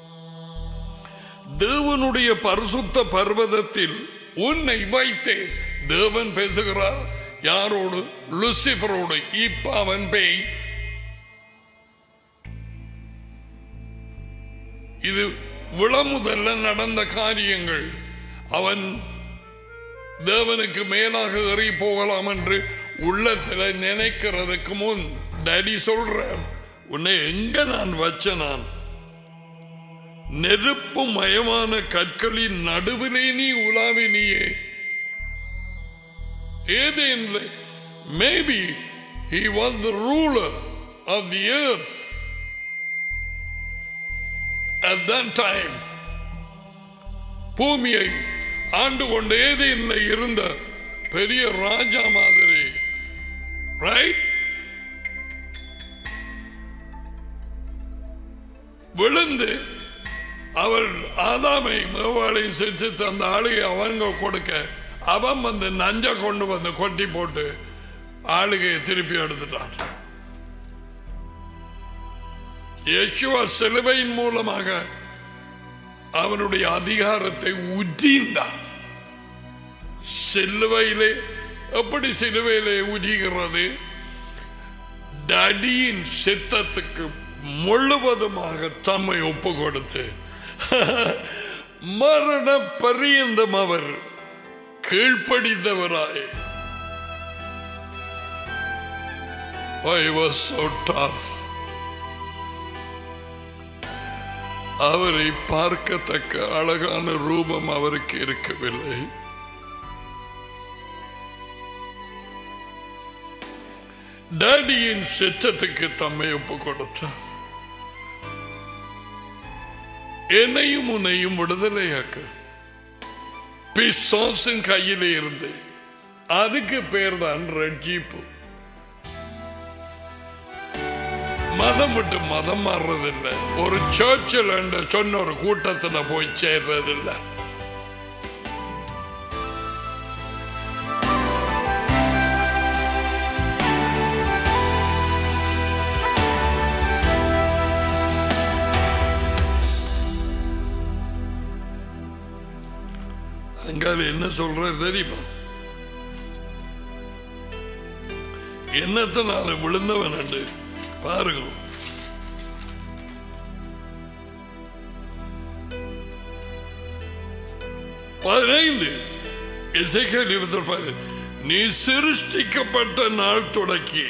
S1: தேவனுடைய பரிசுத்த பர்வதத்தில் உன்னை வைத்தேன் தேவன் பேசுகிறார் யாரோடு லுசிஃபரோடு இப்ப அவன் பேய் இது விளமுதல்ல நடந்த காரியங்கள் அவன் தேவனுக்கு மேலாக ஏறி போகலாம் என்று உள்ளத்துல நினைக்கிறதுக்கு முன் டேடி சொல்றார் உன்னை எங்க நான் வச்ச நான் நெருப்பு மயமான கற்களின் நடுவிலே நீ உலாவினியே ஏதேனில் maybe he was the ruler of the earth at that time பூமியை ஆண்டு கொண்டு ஏதேனில் இருந்த பெரிய ராஜா மாதிரி ரைட் விழுந்து அவர் ஆதாமை மேவாளை செஞ்சு தந்த ஆளுகை அவங்க கொடுக்க அவன் வந்து நஞ்ச கொண்டு வந்து கொட்டி போட்டு ஆளுகையை திருப்பி எடுத்துட்டான் யேசுவா சிலுவையின் மூலமாக அவனுடைய அதிகாரத்தை உஜீந்தான் சிலுவையிலே எப்படி சிலுவையிலே உஜிகிறது டடியின் சித்தத்துக்கு முழுவதுமாக தம்மை ஒப்பு கொடுத்து மரண பரியந்தம் அவர் கீழ்ப்படிந்தவராய் I was so tough. அவரை பார்க்கத்தக்க அழகான ரூபம் அவருக்கு இருக்கவில்லை டேடியின் சித்தத்துக்கு தம்மை ஒப்பு கொடுத்தார் என்னையும் உன்னையும் விடுதலையாக்க பிசாசின் கையிலே இருந்து அதுக்கு பேர் தான் ரட்ஜிப்பு மதம் விட்டு மதம் மாறுறதில்லை ஒரு சர்ச்சில் சொன்ன ஒரு கூட்டத்துல போய் சேர்றதில்லை அங்கால என்ன சொல்ற தெரியுமா என்னத்தினால விழுந்தவன் என்று பாருங்க பதினைந்து இசைக்கல் இருபத்தி பதினைந்து. நீ சிருஷ்டிக்கப்பட்ட நாள் தொடக்கி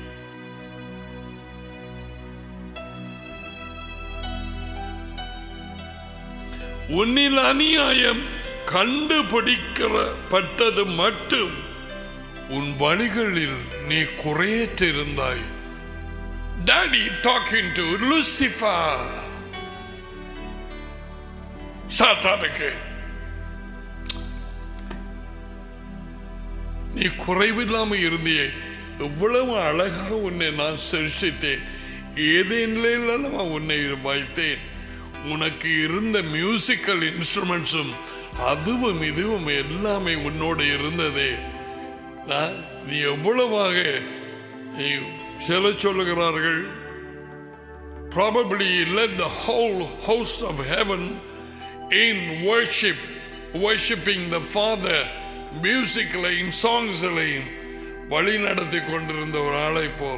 S1: உன்னில் அநியாயம் கண்டுபிடிக்கப்பட்டது மட்டும் உன் வழிகளில் நீ குறையற்றிருந்தாய் டாடி டாக்கிங் டு லூசிஃபா சாத்தானுக்கு நீ குறைவில்லாம இருந்தியே எவ்வளவு அழகாக உன்னை நான் சிருஷ்டித்தேன் ஏதே நிலையில உன்னை வைத்தேன் உனக்கு இருந்த மியூசிக்கல் இன்ஸ்ட்ருமெண்ட்ஸும் அதுவும் இதுவும் எல்லாமே உன்னோடு இருந்ததே நான் நீ எவ்வளவாக நீ சில சொல்லுகிறார்கள் probably led the whole host of heaven in worship worshiping the father மியூசிக்லையும் சாங்ஸ்லையும் வழி நடத்தி கொண்டிருந்த ஒரு ஆளை போல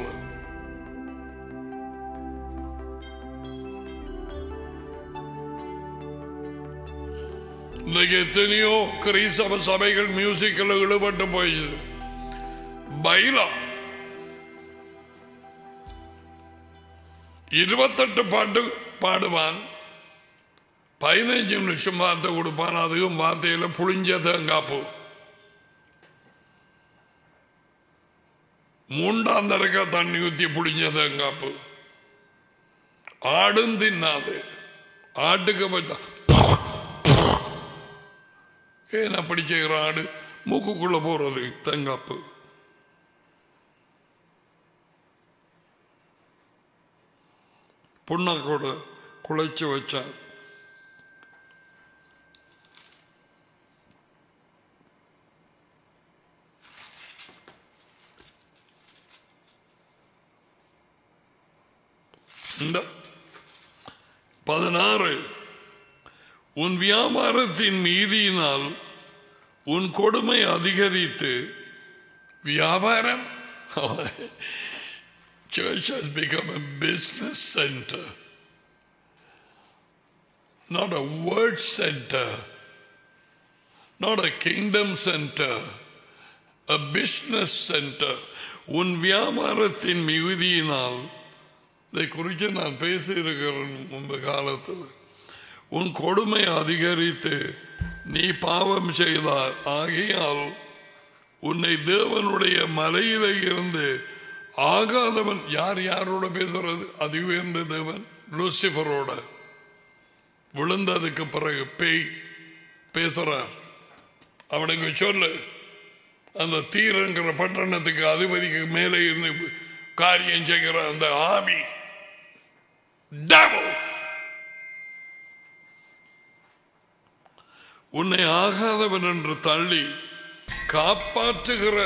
S1: இன்றைக்கு எத்தனையோ கிறிஸ்தவ சபைகள் மியூசிக்கில் ஈடுபட்டு போயிடுது பைலா இருபத்தெட்டு பாட்டு பாடுவான் பதினஞ்சு நிமிஷம் வார்த்தை கொடுப்பான் அதுவும் வார்த்தையில புளிஞ்ச தேங்காப்பு மூண்டாம் தரக்கா தண்ணி ஊத்தி புளிஞ்ச தேங்காப்பு ஆடும் தின்னாது ஆட்டுக்கு பார்த்தா ஏன் அப்படி செய்கிற ஆடு மூக்குக்குள்ள போறது தேங்காப்பு புண்ணாக்கோட குழைச்சு வச்சார் இந்த பதினாறு உன் வியாபாரத்தின் மீதியினால் உன் கொடுமை அதிகரித்து வியாபாரம் church has become a business center, not a word center, not a kingdom center, a business center. உன் வியாபாரத்தின் மிகுதியினால் இதை குறித்து நான் பேசியிருக்கிறேன் முன்பு காலத்தில் உன் கொடுமை அதிகரித்து நீ பாவம் செய்தால் ஆகையால் உன்னை தேவனுடைய மலையில இருந்து ஆகாதவன் யார் யாரோட பேசுறது அது உயர்ந்த தேவன் லூசிஃபரோட விழுந்ததுக்கு பிறகு பேய் பேசுறார் அவனுக்கு சொல்லு அந்த தீரங்கிற பட்டணத்துக்கு அதிபதிக்கு மேலே இருந்து காரியம் செய்கிற அந்த ஆவி devil. உன்னை ஆகாதவன் என்று தள்ளி காப்பாற்றுகிற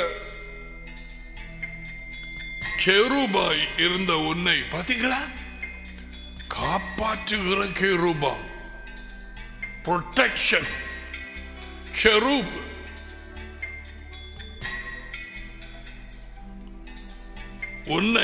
S1: கெரூபாய் இருந்த உன்னை பாத்தீங்களா காப்பாற்றுகிற கெரூபா ப்ரொடெக்ஷன் கெரூப் உன்னை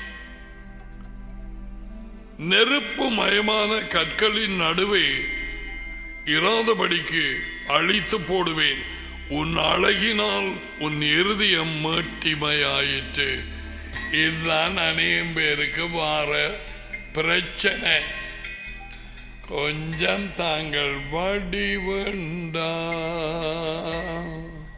S1: நெருப்பு மயமான கற்களின் நடுவே இராதபடிக்கு அழித்து போடுவேன் உன் அழகினால் உன் இருதயம் மேட்டிமையாயிற்று இதுதான் அநேகம் பேருக்கு வார பிரச்சனை கொஞ்சம் தாங்கள் வடி வேண்டாம்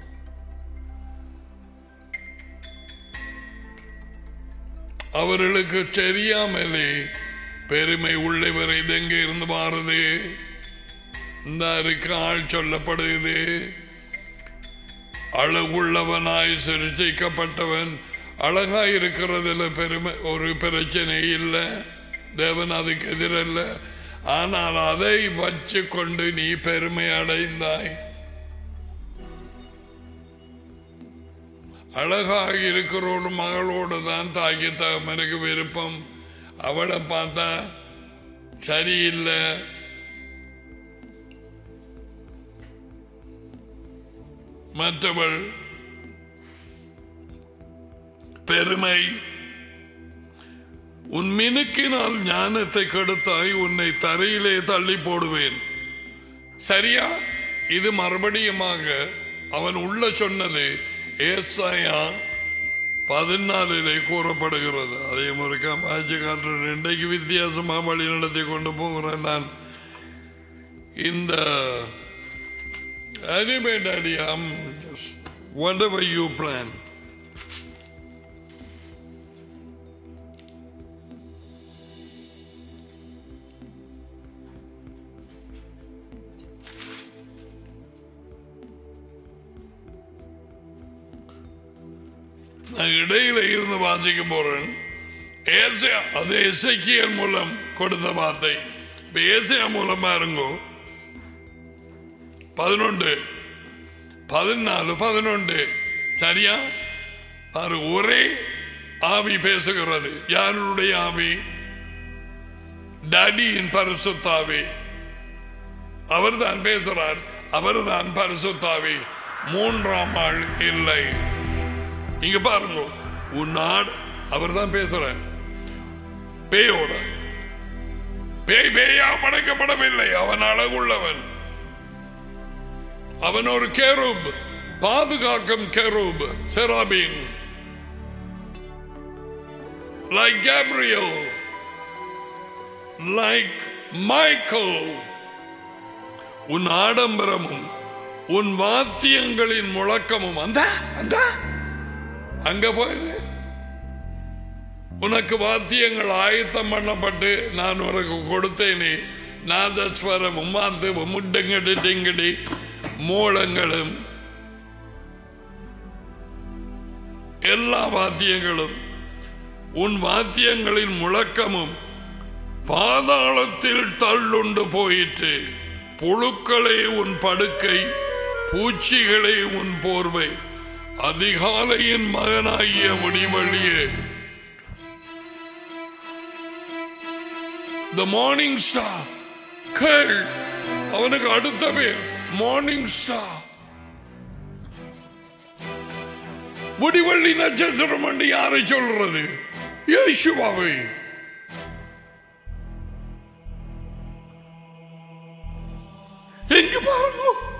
S1: அவர்களுக்கு தெரியாமலே பெருமை உள்ளவர் இது எங்க இருந்து மாறுது இந்த இருக்கு ஆள் சொல்லப்படுது அழகுள்ளவனாய் சிருஷ்டிக்கப்பட்டவன் அழகா இருக்கிறதுல பெருமை ஒரு பிரச்சனை இல்லை தேவன் அதுக்கு எதிரல்ல ஆனால் அதை வச்சு கொண்டு நீ பெருமை அடைந்தாய் அழகாக இருக்கிற ஒரு மகளோடு தான் தாக்கி தகமனுக்கு விருப்பம் அவளை பார்த்தா சரியில்லை மற்றவள் பெருமை உன் மினுக்கினால் ஞானத்தை கெடுத்தாய் உன்னை தரையிலே தள்ளி போடுவேன் சரியா இது மறுபடியுமாக அவன் உள்ள சொன்னது ஏசாயா பதினாலிலே கூறப்படுகிறது அதே முறைக்கா வாய்ச்சி காட்டுறேன் இன்றைக்கு வித்தியாசமா வழி நடத்தி கொண்டு போகிறேன் நான் இந்த Anyway, Daddy, I'm just whatever you plan. நான் இடையில இருந்து வாசிக்க போறேன் ஏசியா அது இசைக்கியல் மூலம் கொடுத்த வார்த்தை இப்ப ஏசியா மூலமா இருங்கோ பதினொன்று பதினாலு பதினொன்று சரியா பாரு ஒரே ஆவி பேசுகிறது யாருடைய ஆவி டாடியின் பரிசுத்தாவி அவர் தான் பேசுறார் அவர் தான் பரிசுத்தாவி மூன்றாம் ஆள் இல்லை இங்க பாருங்க உன் நாடு அவர் தான் பேசுறார் பேயோட பேய் பேயா படைக்கப்படவில்லை அவன் அழகுள்ளவன் அவன் ஒரு கேரூப் பாதுகாக்கும் கேரூப் seraphim like Gabriel like Michael உன் ஆடம்பரமும் உன் வாத்தியங்களின் முழக்கமும் அந்த அந்த அங்க போயிரு உனக்கு வாத்தியங்கள் ஆயத்தம் பண்ணப்பட்டு நான் உனக்கு கொடுத்தேனே நாதஸ்வரமும் மாத்துவும் முட்டங்கடி டிங்கடி மூலங்களும் எல்லா வாத்தியங்களும் உன் வாத்தியங்களின் முழக்கமும் பாதாளத்தில் தள்ளுண்டு போயிற்று புழுக்களே உன் படுக்கை பூச்சிகளே உன் போர்வை அதிகாலையின் மகனாகிய முடிவழியே த மார்னிங் ஸ்டார் கேள் அவனுக்கு அடுத்த பேர் மார்னிங் ஸ்டார் முடிவள்ளி நட்சத்திரம் என்று யாரை சொல்றது இயேசுவாவை எங்க பாருங்க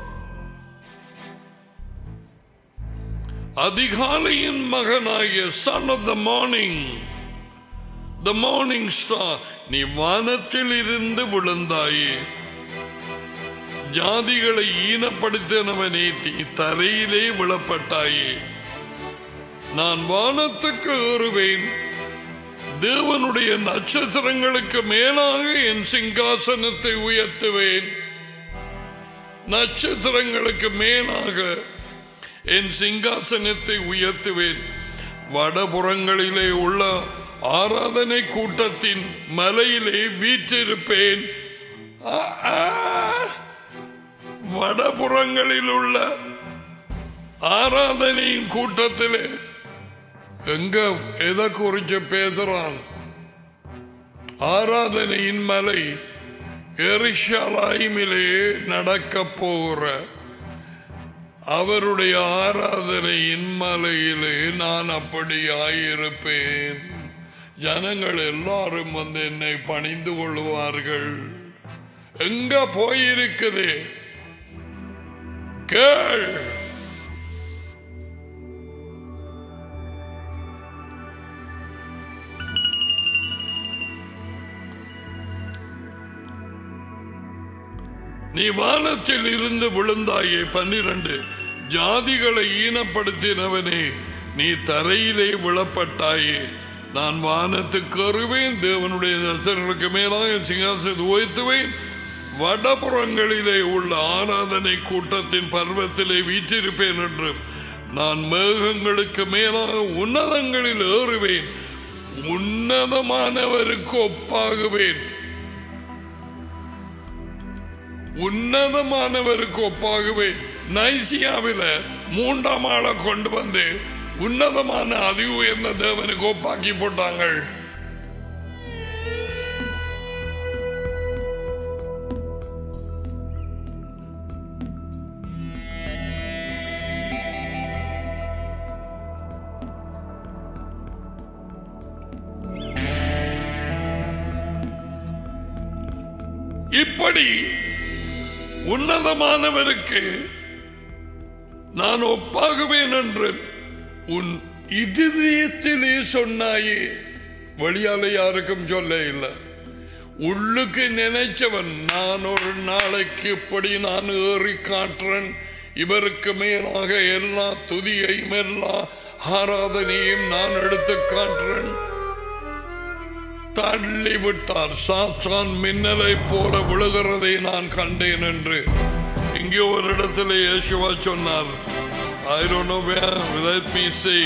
S1: அதிகாலையின் மகனாகிய son of the morning the morning star நீ வானத்தில் இருந்து விழுந்தாயே ஜாதிகளை ஈனப்படுத்தினவனே நீ தரையிலே விழப்பட்டாயே நான் வானத்துக்கு ஏறுவேன் தேவனுடைய நட்சத்திரங்களுக்கு மேலாக என் சிங்காசனத்தை உயர்த்துவேன் நட்சத்திரங்களுக்கு மேலாக என் சிங்காசனத்தை உயர்த்துவேன் வடபுறங்களிலே உள்ள ஆராதனை கூட்டத்தின் மலையிலே வீற்றிருப்பேன் ஆ, ஆ. வடபுறங்களில் உள்ள ஆராதனையின் கூட்டத்திலே எங்க எதை குறிச்சு பேசுறான் ஆராதனையின் மலை எரிஷாலாய்மிலே நடக்க போகிற அவருடைய ஆராதனையின் மலையிலே நான் அப்படி ஆயிருப்பேன் ஜனங்கள் எல்லாரும் வந்து என்னை பணிந்து கொள்வார்கள் எங்க போயிருக்குது கேள் நீ வானத்தில் இருந்து விழுந்தாயே பன்னிரண்டு ஜாதிகளை ஈனப்படுத்தினவனே நீ தரையிலே விழப்பட்டாயே நான் வானத்துக்கு அருவேன் தேவனுடைய தரிசனங்களுக்கு மேலாக சிங்காசனத்தை உயர்த்துவேன் வடபுறங்களிலே உள்ள ஆராதனை கூட்டத்தின் பர்வத்திலே வீற்றிருப்பேன் என்றும் நான் மேகங்களுக்கு மேலாக உன்னதங்களில் ஏறுவேன் உன்னதமானவருக்கு ஒப்பாகுவேன் உன்னதமானவருக்கு ஒப்பாகுவேன் நைசியாவில மூன்றாம் ஆளை கொண்டு வந்து உன்னதமான அதி உயர்ந்த தேவனுக்கு ஒப்பாக்கி போட்டாங்கள் இப்படி உன்னதமானவருக்கு நான் ஒப்பாகுவேன் என்று உன் இதயத்திலே சொன்னாயே வெளியால யாருக்கும் சொல்ல இல்லை உள்ளுக்கு நினைச்சவன் நான் ஒரு நாளைக்கு இப்படி நான் ஏறி காட்டுறேன் இவருக்கு மேலாக எல்லா துதியையும் எல்லா ஆராதனையும் நான் எடுத்து காட்டுறேன் தள்ளி விட்டார் சாத்தான் மின்னலை போல விழுகிறதை நான் கண்டேன் என்று இங்கே ஒரு இடத்துல இயேசுவா சொன்னார் I don't know where, let me see.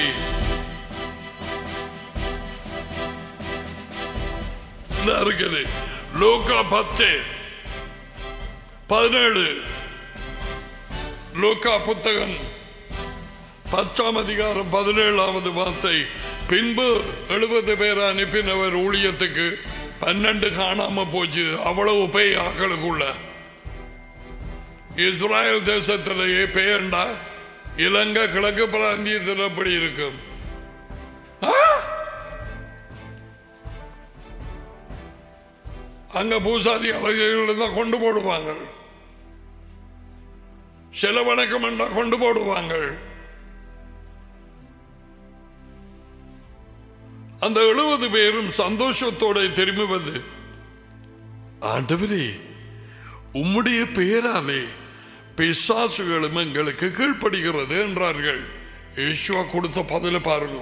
S1: என்ன இருக்குது லோகா பத்து பதினேழு லோகா புத்தகம் பத்தாம் அதிகாரம் பதினேழாவது வார்த்தை பின்பு எழுபது பேர் அனுப்பினவர் ஊழியத்துக்கு பன்னெண்டு காணாம போச்சு அவ்வளவு பேய் ஆக்களுக்குள்ள இஸ்ராயல் தேசத்திலேயே பேயண்டா இலங்கை கிழக்கு பிராந்தியத்தில் அப்படி இருக்கும் ஆ! அங்க பூசாரி அழகுகள் தான் கொண்டு போடுவாங்க சில வணக்கம் என்றா கொண்டு போடுவாங்க அந்த எழுபது பேரும் சந்தோஷத்தோட திரும்பி வந்து ஆண்டவரே உம்முடைய பெயராலே பிசாசுகளும் எங்களுக்கு கீழ்ப்படுகிறது என்றார்கள் இயேசுவா கொடுத்த பதில பாருங்க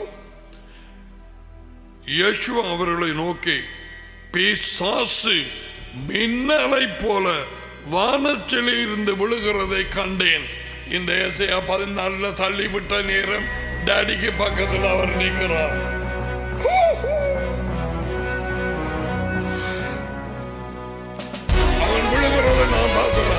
S1: இயேசுவா அவர்களை நோக்கி பிசாசு மின்னலை போல வானத்திலே இருந்து விழுகிறதை கண்டேன் இந்த ஏசையா பதினாலுல தள்ளிவிட்ட நேரம் டேடிக்கு பக்கத்தில் அவர் நிற்கிறார் அவன் விழுகிறதை நான் பார்க்கிறேன்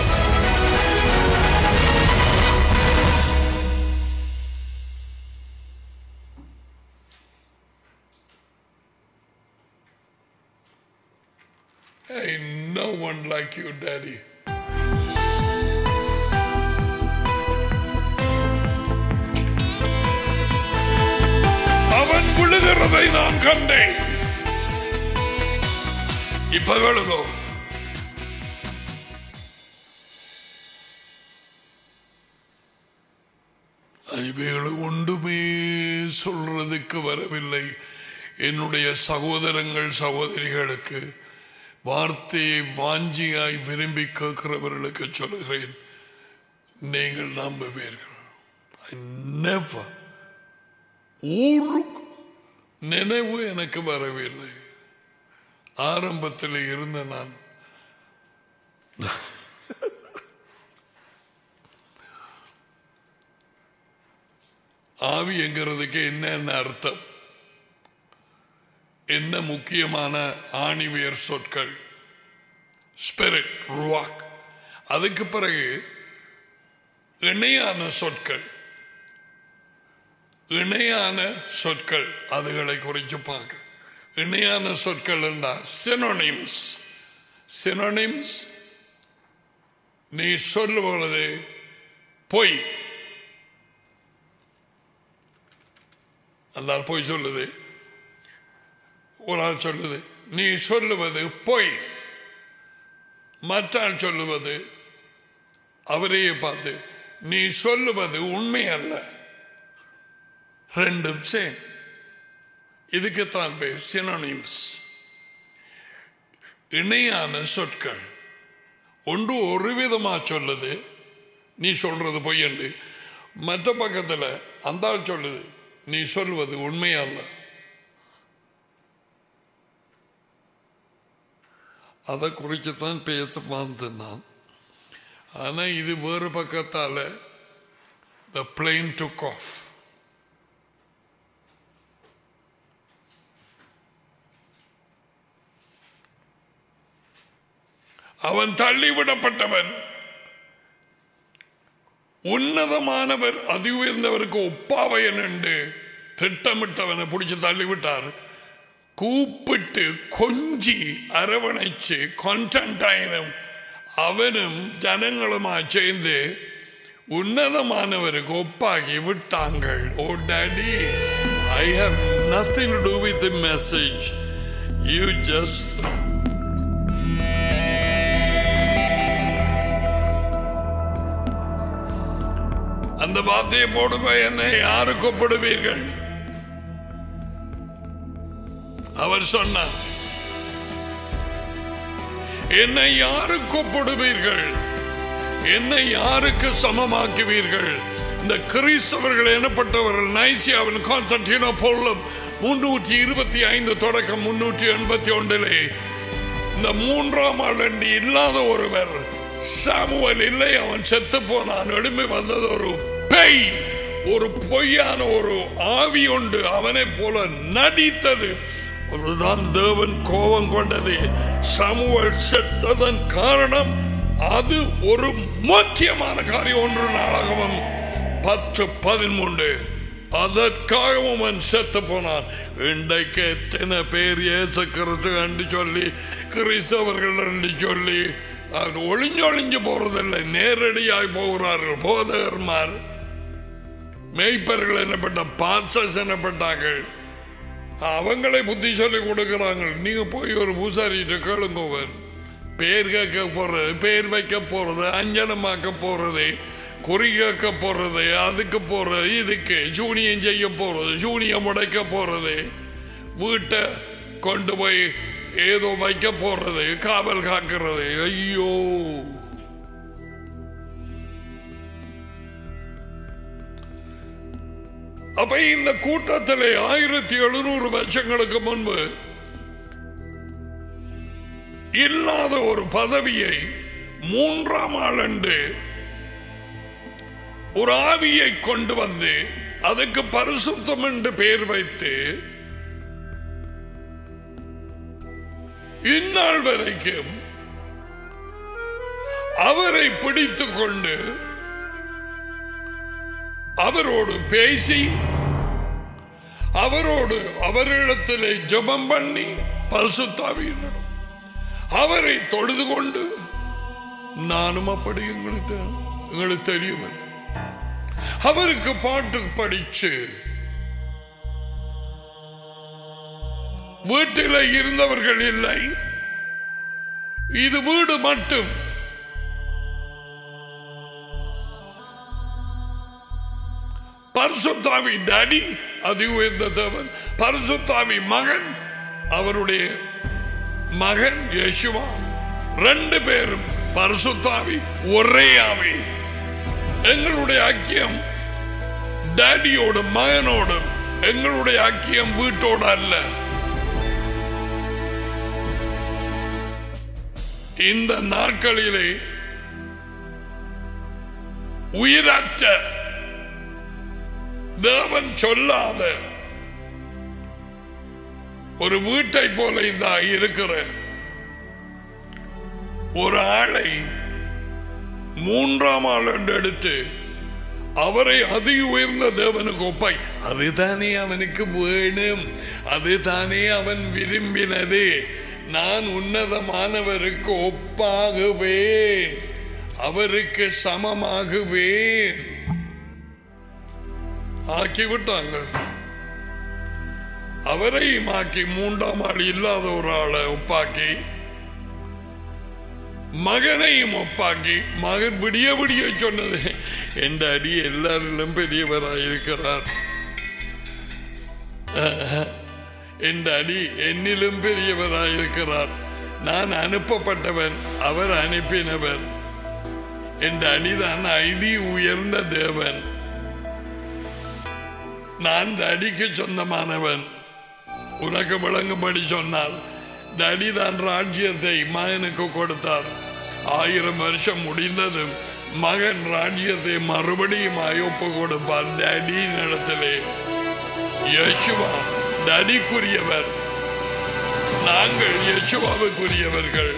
S1: Ain't no one like you, Daddy. அவன் விழுகிறதை நான் கண்டேன் இப்ப கேளுங்கோ இவைகளை ஒன்றுமே சொல்றதுக்கு வரவில்லை என்னுடைய சகோதரங்கள் சகோதரிகளுக்கு வார்த்தையை வாஞ்சியாய் விரும்பி கேட்கிறவர்களுக்கு சொல்கிறேன் நீங்கள் நம்புவீர்கள் I never ஒரு நினைவு எனக்கு வரவில்லை ஆரம்பத்தில் இருந்த நான் ஆவி என்கிறதுக்கு என்னென்ன அர்த்தம் என்ன முக்கியமான ஆணிவேர் சொற்கள் ஸ்பிரிட் ருவாக் அதுக்கு பிறகு இணையான சொற்கள் இணையான சொற்கள் அதுகளை குறித்து பார்க்க இணையான சொற்கள் என்றா சினோனிம்ஸ் சினோனிம்ஸ் நீ சொல்லுவது பொய் அந்த ஆள் பொய் சொல்லுது ஒரு ஆள் சொல்லுது நீ சொல்லுவது பொய் மற்றாள் சொல்லுவது அவரையே பார்த்து நீ சொல்லுவது உண்மை அல்ல ரெண்டும் சேம் இதுக்குத்தான் பேர் சினோனிம்ஸ் இணையான சொற்கள் ஒன்று ஒரு விதமா சொல்லுது நீ சொல்றது பொய்யண்டு மற்ற பக்கத்தில் அந்த ஆள் சொல்லுது நீ சொல்வது உண்மை அல்ல அதை குறித்துத்தான் பேச வந்தேன் நான் ஆனா இது வேறு பக்கத்தால The plane took off. அவன் தள்ளிவிடப்பட்டவன் உன்னதமானவர் அதி உயர்ந்தவருக்கு ஒப்பாவையன் என்று திட்டமிட்டவனை பிடிச்சு தள்ளிவிட்டார் கூப்பிட்டு கொஞ்சி அரவணைச்சு கொண்டன்டாயினும் அவனும் ஜனங்களுமா சேர்ந்து உன்னதமானவருக்கு ஒப்பாகி விட்டாங்கள் oh daddy I have nothing to do with the message you just அந்த வார்த்தையை போடுங்க என்னை யாரு கூப்பிடுவீர்கள் அவர் சொன்னார் என்னை யாரு கூப்பிடுவீர்கள் என்னை யாருக்கு சமமாக்குவீர்கள் இந்த கிறிஸ்தவர்கள் எனப்பட்டவர்கள் நைசியாவின் கான்ஸ்டன்டினோ போலும் முன்னூற்றி இருபத்தி ஐந்து தொடக்கம் முன்னூற்றி எண்பத்தி ஒன்றிலே இந்த மூன்றாம் ஆளண்டி இல்லாத ஒருவர் சாமுவல் இல்லை அவன் செத்து போனான் எழும்பி வந்தது ஒரு பேய் ஒரு பொய்யான ஒரு ஆவி உண்டு அவனை போல நடித்தது அதுதான் தேவன் கோபம் கொண்டது சாமுவல் செத்ததன் காரணம் அது ஒரு முக்கியமான காரியம் ஒன்று நாடகமும் பத்து பதிமூன்று அதற்காகவும் அவன் செத்து போனான் இன்றைக்கு எத்தனை பேர் இயேசு கிறிஸ்து என்று சொல்லி கிறிஸ்தவர்கள் என்று சொல்லி அவர் ஒளிஞ்சொளிஞ்சு போறதில்லை நேரடியாய் போகிறார்கள் போதகர்மார் மேய்ப்பர்கள் என்னப்பட்ட பாசஸ் என்னப்பட்டார்கள் அவங்களே புத்தி சொல்லி கொடுக்கிறாங்க நீங்க போய் ஒரு பூசாரிட்டு கேளுங்கவன் பேர் கேட்க போறது பேர் வைக்க போறது அஞ்சனமாக்க போறது குறி கேட்க போறது அதுக்கு போறது இதுக்கு சூனியம் செய்ய போறது சூனியம் உடைக்க போறது வீட்டை கொண்டு போய் ஏதோ வைக்க போறது காவல் காக்கிறது ஐயோ அப்ப இந்த கூட்டத்திலே ஆயிரத்தி எழுநூறு வருஷங்களுக்கு முன்பு இல்லாத ஒரு பதவியை மூன்றாம் ஆளண்டு ஒரு ஆவியை கொண்டு வந்து அதுக்கு பரிசுத்தம் என்று பெயர் வைத்து இந்நாள் வரைக்கும் அவரை பிடித்துக் கொண்டு அவரோடு பேசி அவரோடு அவரிடத்திலே ஜெபம் பண்ணி பரிசுத்தாவியினரும் அவரை தொழுது கொண்டு நானும் அப்படி எங்களுக்கு எங்களுக்கு தெரியும் அவருக்கு பாட்டு படிச்சு வீட்டில் இருந்தவர்கள் இல்லை இது வீடு மட்டும் பரிசுத்தாவி டாடி அதி உயர்ந்த தேவன் பரிசுத்தாவி மகன் அவருடைய மகன் யேசுவா ரெண்டு பேரும் பரிசுத்தாவி ஒரே ஆவி எங்களுடைய ஐக்கியம் டாடியோட மகனோடு எங்களுடைய ஐக்கியம் வீட்டோட அல்ல இந்த நாட்களிலே உயிரற்ற தேவன் சொல்லாத ஒரு வீட்டை போல இந்த இருக்கிற ஒரு ஆளை மூன்றாம் ஆள் என்று எடுத்து அவரை அதி உயர்ந்த தேவனுக்கு ஒப்பாய் அதுதானே அவனுக்கு வேணும் அதுதானே அவன் விரும்பினது நான் உன்னதமானவருக்கு ஒப்பாகுவேன் அவருக்கு சமமாகுவேன் ஆக்கிவிட்டாங்க அவரையும் ஆக்கி மூன்றாம் ஆள் இல்லாத ஒரு ஆளை ஒப்பாக்கி மகனையும் ஒப்பாக்கி மகன் விடிய விடிய சொன்னது என் அடி எல்லாரிலும் பெரியவராயிருக்கிறார் என் அடி என்னிலும் பெரியவராயிருக்கிறார் நான் அனுப்பப்பட்டவன் அவர் அனுப்பினவர் என் அடிதான் ஐதி உயர்ந்த தேவன் நான் அடிக்கு சொந்தமானவன் உனக்கு விளங்கும்படி சொன்னால் தடிதான் ராஜ்யத்தை மகனுக்கு கொடுத்தார் ஆயிரம் வருஷம் முடிந்ததும் மகன் ராஜ்யத்தை மறுபடியும் ஒப்பு கொடுப்பார் டேடி இடத்திலே யசுவா டடிக்குரியவர் நாங்கள் யசுவாவுக்குரியவர்கள்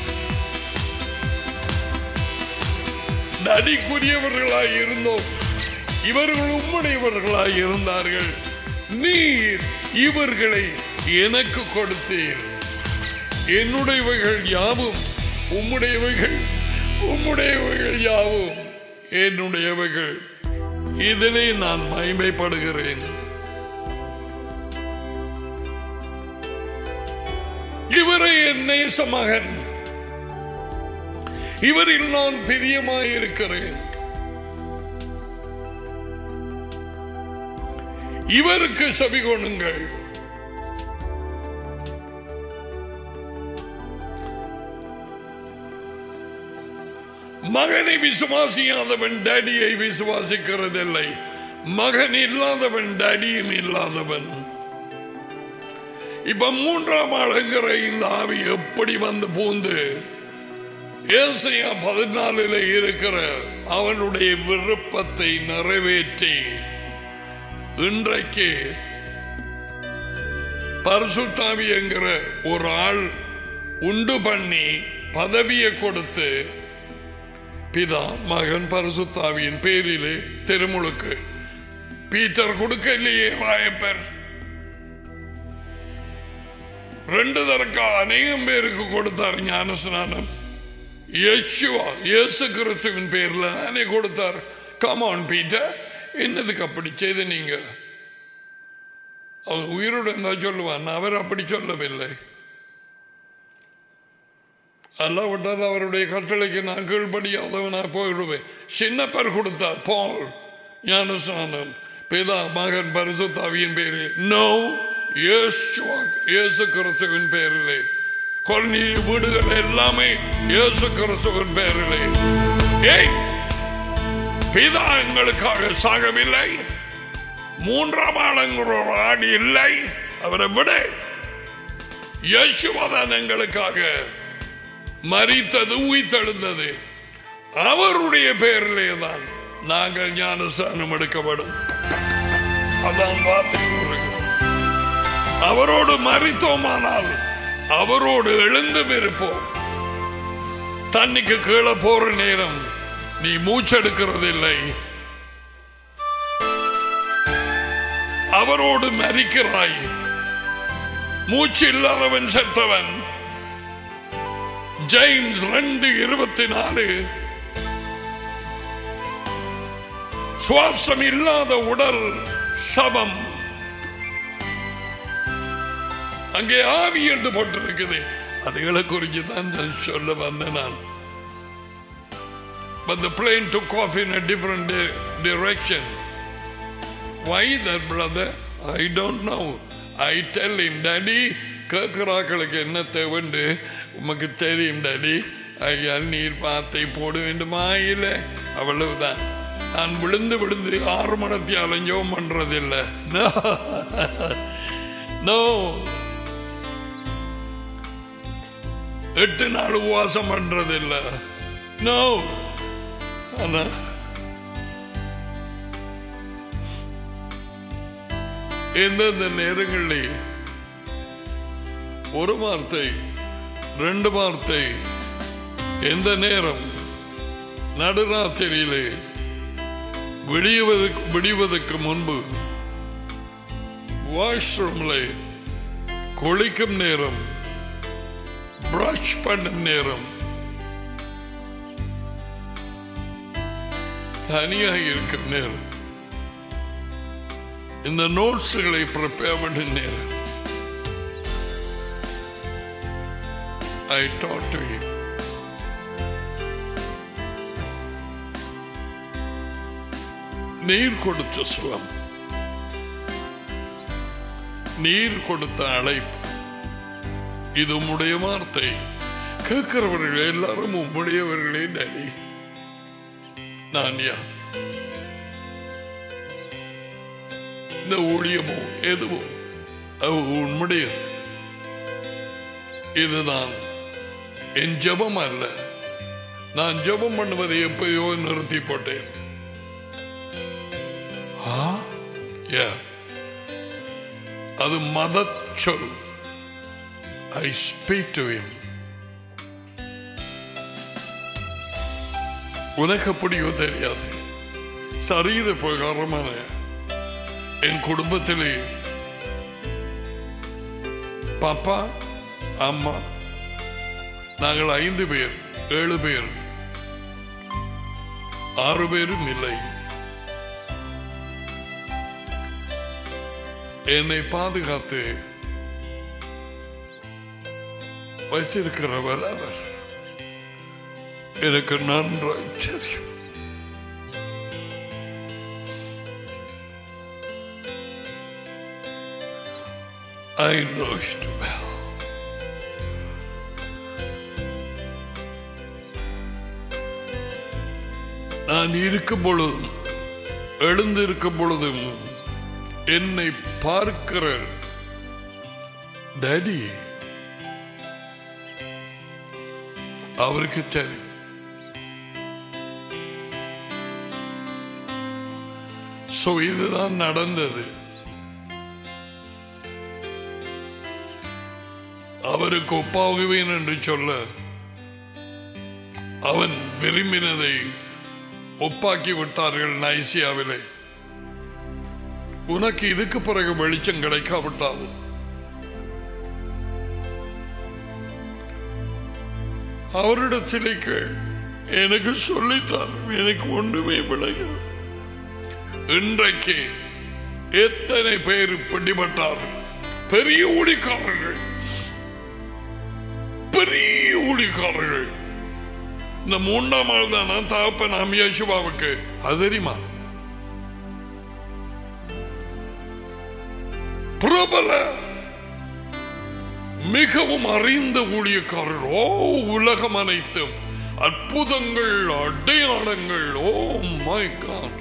S1: நடிக்குரியவர்களாய் இருந்தோம் இவர்கள் உம்முடையவர்களாய் இருந்தார்கள் நீர் இவர்களை எனக்கு கொடுத்தீர் என்னுடையவைகள் யாவும் உம்முடையவைகள் உம்முடையவைகள் யாவும் என்னுடையவைகள் இதிலே நான் மகிமைப்படுகிறேன் இவரை என் நேச மகன் இவரில் நான் பிரியமாயிருக்கிறேன் இவருக்கு செவி கொள்ளுங்கள் மகனை விசுவாசியாதவன் டேடியை விசுவாசிக்கிறதில்லை மகன் இல்லாதவன் டேடியும் இல்லாதவன் இப்ப மூன்றாம் ஆளுங்கிற இந்த ஆவி எப்படி வந்து பூந்து ஏசையா பதினாலில் இருக்கிற அவனுடைய விருப்பத்தை நிறைவேற்றி இன்றைக்கு பரிசுத்தாவி என்கிற ஒரு ஆள் உண்டு பண்ணி பதவியை கொடுத்து பிதா மகன் பரிசுத்தாவியின் பேரிலே திருமுழுக்கு பீட்டர் கொடுக்க இல்லையே ராயப்பர் ரெண்டு தரக்கா அநேகம் பேருக்கு கொடுத்தார் ஞானஸ்நானம் யேசுவா இயேசு கிறிஸ்துவின் பேர்ல நானே கொடுத்தார் கமான் பீட்டர் என்னதுக்கு அப்படி செய்த நீங்க அவன் உயிருடன் தான் சொல்லுவான் அவர் அப்படி சொல்லவில்லை அல்லாவிட்டால் அவருடைய கட்டளைக்கு நான் கீழ்படியாதவனா போயிடுவேன் சின்னப்பர் கொடுத்தார் பால் ஞானஸ்நானம் பிதா மகன் பரிசுத்தாவியின் பேரில் நோ இயேசு கிறிஸ்துவின் பேரிலே கொல்லி வீடுகள் எல்லாமே இயேசு கிறிஸ்துவின் பேரிலே ஏய் பிதா எங்களுக்காக சாகவில்லை மூன்றாம் ஆளுங்கிற ஒரு ஆடு இல்லை அவரை விட யேசுவதான் எங்களுக்காக மறித்தது உயிர்த்தெழுந்தது அவருடைய பேரிலே தான் நாங்கள் ஞானஸ்தானம் எடுக்கப்படும் அதான் வார்த்தை கூறுகிறது. அவரோடு மறித்தோமானால் அவரோடு எழுந்தும் இருப்போம் தண்ணிக்கு கீழே போற நேரம் நீ மூச்செடுக்கிறதில்லை அவரோடு மறிக்கிறாய் மூச்சு இல்லாதவன் செத்தவன் ஜெயிம்ஸ் ரெண்டு இருபத்தி நாலு சுவாசம் இல்லாத உடல் சபம் அங்கே ஆவி என்று போட்டிருக்குது அதுகளை குறித்து தான் நான் சொல்ல வந்தேன் நான் But the plane took off in a different di- direction. Why that, brother? I don't know. I tell him, Daddy, கேட்கிறாக்களுக்கு என்ன தேவைண்டு உமக்கு தெரியும் டாடி ஐயா நீர் பாத்தை போட வேண்டுமா இல்லை அவ்வளவுதான் நான் விழுந்து விழுந்து ஆறு மணத்தி அலைஞ்சோம் பண்றதில்லை நோ எட்டு நாள் உபவாசம் பண்றதில்லை நோ ஆனா எந்தெந்த நேரங்களில் ஒரு வார்த்தை ரெண்டு வார்த்தை எந்த நேரம் நடுராத்திரியிலே விடியுவதற்கு விடிவதற்கு முன்பு வாஷ்ரூம்ல குளிக்கும் நேரம் பிரஷ் பண்ணும் நேரம் தனியாக இருக்கும் நேரம் இந்த நோட்ஸுகளை ப்ரிப்பேர் பண்ணும் நேரம் I talked to him. நீர் கொடுத்த சுகம் நீர் கொடுத்த அழைப்பு இது உம்முடைய வார்த்தை கேட்கிறவர்கள் எல்லாரும் உம்முடையவர்களே டேடி நான் யார் இந்த ஊழியமோ எதுவோ அது உன்னுடையது இதுதான் என் ஜெபம் அல்ல நான் ஜெபம் பண்ணுவதை எப்பயோ நிறுத்தி போட்டேன் Yeah. அது மத சொல் ஐ ஸ்பீக் டு him உனக்கு அப்படியோ தெரியாது சரீர பிரகாரமான என் குடும்பத்திலே பாப்பா அம்மா நாங்கள் ஐந்து பேர் ஏழு பேர் ஆறு பேரும் இல்லை என்னை பாதுகாத்து வைத்திருக்கிறவர் அவர் எனக்கு நன்றாய் தெரியும் I know it well. நான் இருக்கும் பொழுதும் எழுந்திருக்கும் பொழுதும் என்னை பார்க்கிற டேடி அவருக்கு தெரியும் சோ இதுதான் நடந்தது அவருக்கு ஒப்பாகுவேன் என்று சொல்ல அவன் விரும்பினதை ஒப்பாக்கி விட்டார்கள் நைசியாவிலே உனக்கு இதுக்கு பிறகு வெளிச்சம் கிடைக்காவிட்டால் அவரிடத்திலே கேள் எனக்கு சொல்லித்தார் எனக்கு ஒன்றுமே விளைகிறது இன்றைக்கு எத்தனை பேர் பிடிபட்டார்கள் பெரிய ஊழிக்காரர்கள் பெரிய ஊழிக்காரர்கள் இந்த மூன்றாம் ஆள் தானா தகப்பன் அமியாசுபாவுக்கு அது தெரியுமா பிரபல மிகவும் அறிந்த ஊழியக்காரர் ஓ உலகம் அனைத்தும் அற்புதங்கள் அடையாளங்கள் ஓ மை காட்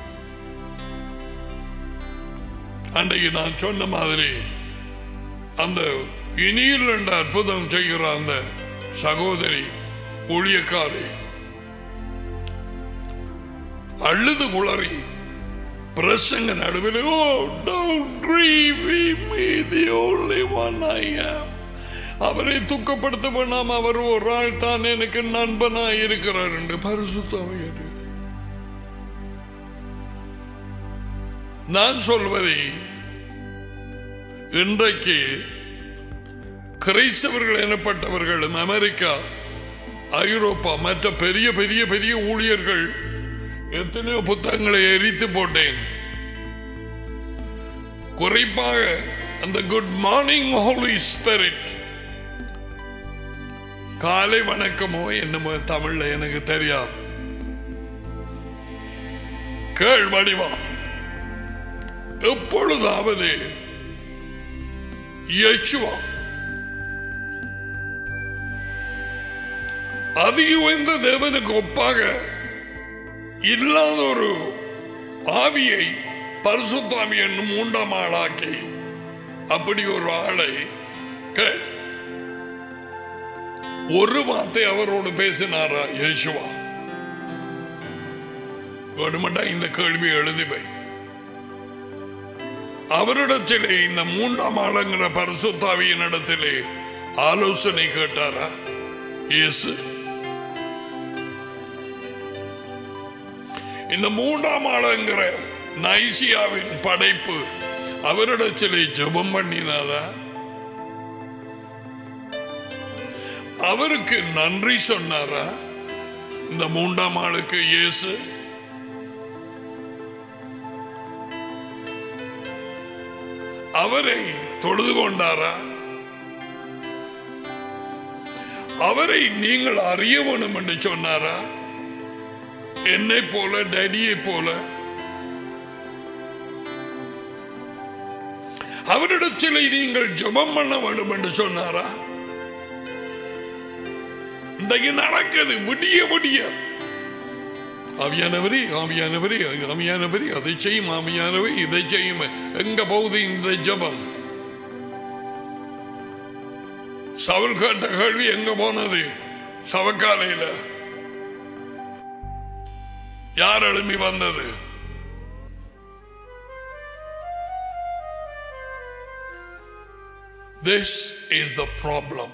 S1: அன்றைக்கு நான் சொன்ன மாதிரி அந்த இனியில் என்ற அற்புதம் செய்கிற அந்த சகோதரி ஊழியக்காரி அழுது குளறி பிரசங்க நடுவில் ஓ don't grieve me the only one I am அவரை துக்கப்படுத்த வேண்டாம் அவர் ஒரு ஆள் தான் எனக்கு நண்பனா இருக்கிறார் என்று பரிசுத்தமையது நான் சொல்வதை இன்றைக்கு கிரைஸ்தவர்கள் எனப்பட்டவர்களும் அமெரிக்கா ஐரோப்பா மற்ற பெரிய பெரிய பெரிய ஊழியர்கள் எத்தனையோ புத்தகங்களை எரித்து போட்டேன் குறிப்பாக அந்த குட் மார்னிங் ஹோலி ஸ்பிரிட் காலை வணக்கமோ என்னமோ தமிழ்ல எனக்கு தெரியாது கேள் வடிவா எப்பொழுதாவது யேசுவா அதிக உயர்ந்த தேவனுக்கு ஒப்பாக இல்லாத ஒரு ஆவியை பரிசுத்தாவி என்னும் மூன்றாம் ஆளாக்கி அப்படி ஒரு ஆளை கேள். ஒரு வார்த்தை அவரோடு பேசினாரா யேசுவா வேணுமெண்டா இந்த கேள்வி எழுதிவை அவரிடத்திலே இந்த மூன்றாம் ஆளுங்கிற பரிசுத்தாவியின் இடத்திலே ஆலோசனை கேட்டாரா இயேசு இந்த மூன்றாம் ஆளுங்கிற நைசியாவின் படைப்பு அவரிடத்திலே ஜெபம் பண்ணினாரா அவருக்கு நன்றி சொன்னாரா இந்த மூன்றாம் ஆளுக்கு இயேசு அவரை தொழுது கொண்டாரா அவரை நீங்கள் அறிய வேணும் என்று சொன்னாரா என்னை போல டேடியை போல அவரிடத்தில் நீங்கள் ஜெபம் பண்ண வேண்டும் என்று சொன்னாரா இன்றைக்கு நடக்குது விடிய விடிய ஆவியானவரே ஆவியானவரே ஆவியானவரே அதை செய்யும் ஆவியானவே இதை செய்யும் எங்க போகுது இந்த ஜெபம் சவுல் கேட்ட கேள்வி எங்க போனது சவக்காலையில யார் எழுப்பி வந்தது This is the problem.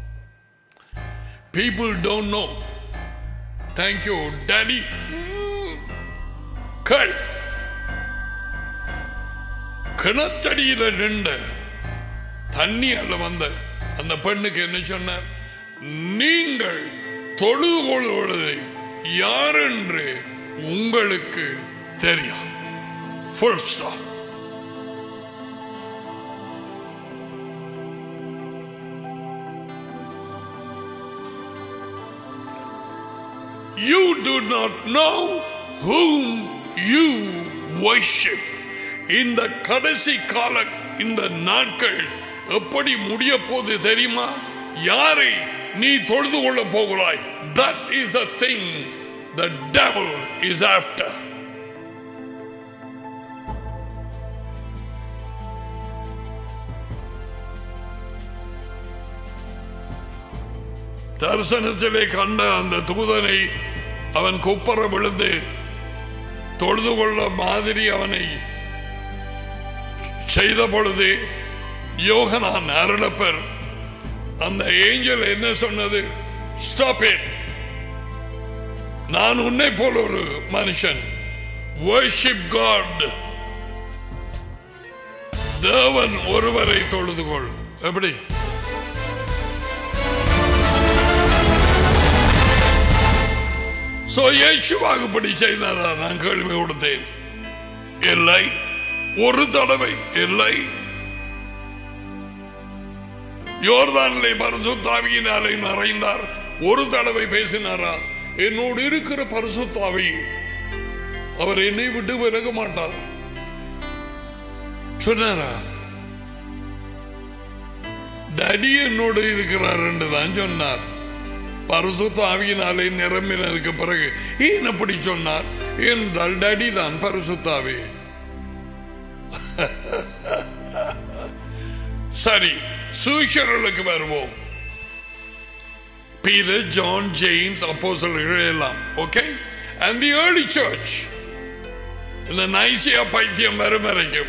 S1: People don't know. Thank you, Daddy. கள் கிணத்தடியில நின்ற தண்ணி அல்ல வந்த அந்த பெண்ணுக்கு என்ன சொன்னார் நீங்கள் தொழுது கொள்வது யார் என்று உங்களுக்கு தெரியும் Full stop. You do not know whom you worship. இந்த கடைசி கால இந்த நாட்கள் எப்படி முடிய போது தெரியுமா யாரை நீ தொழுது கொள்ள போகிறாய் that is the thing the devil is after தரிசனத்திலே கண்ட அந்த தூதனை அவன் குப்பர விழுந்து தொழுது கொள்ள மாதிரி அவனை செய்த பொழுது யோகனான் அருளப்பர் அந்த ஏஞ்சல் என்ன சொன்னது ஸ்டாப் இட் நான் உன்னை போல ஒரு மனுஷன் worship God தேவன் ஒருவரை தொழுது கொள் எப்படி சோ இயேசுவாகுபடி செய்தாரா நான் கேள்வி கொடுத்தேன் இல்லை ஒரு தடவை இல்லை யோர்தானிலே பரிசுத்தாவியினாலே நிறைந்தார் ஒரு தடவை பேசினாரா என்னோடு இருக்கிற பரிசுத்தாவி அவர் என்னை விட்டு விலக மாட்டார் சொன்னாரா டடி என்னோடு இருக்கிறார் என்று தான் சொன்னார் பரிசுத்த ஆவியினாலே நிரம்பினதுக்கு பிறகு ஏன் அப்படி சொன்னார் என்றால் டடி தான் பரிசுத்தாவி சரி சூஷர்களுக்கு வருவோம் பீட்டர் ஜான் ஜேம்ஸ் அப்போஸ்தலர்கள் எல்லாம் okay and the early church இந்த நைசியா பைத்தியம் வரும் வரைக்கும்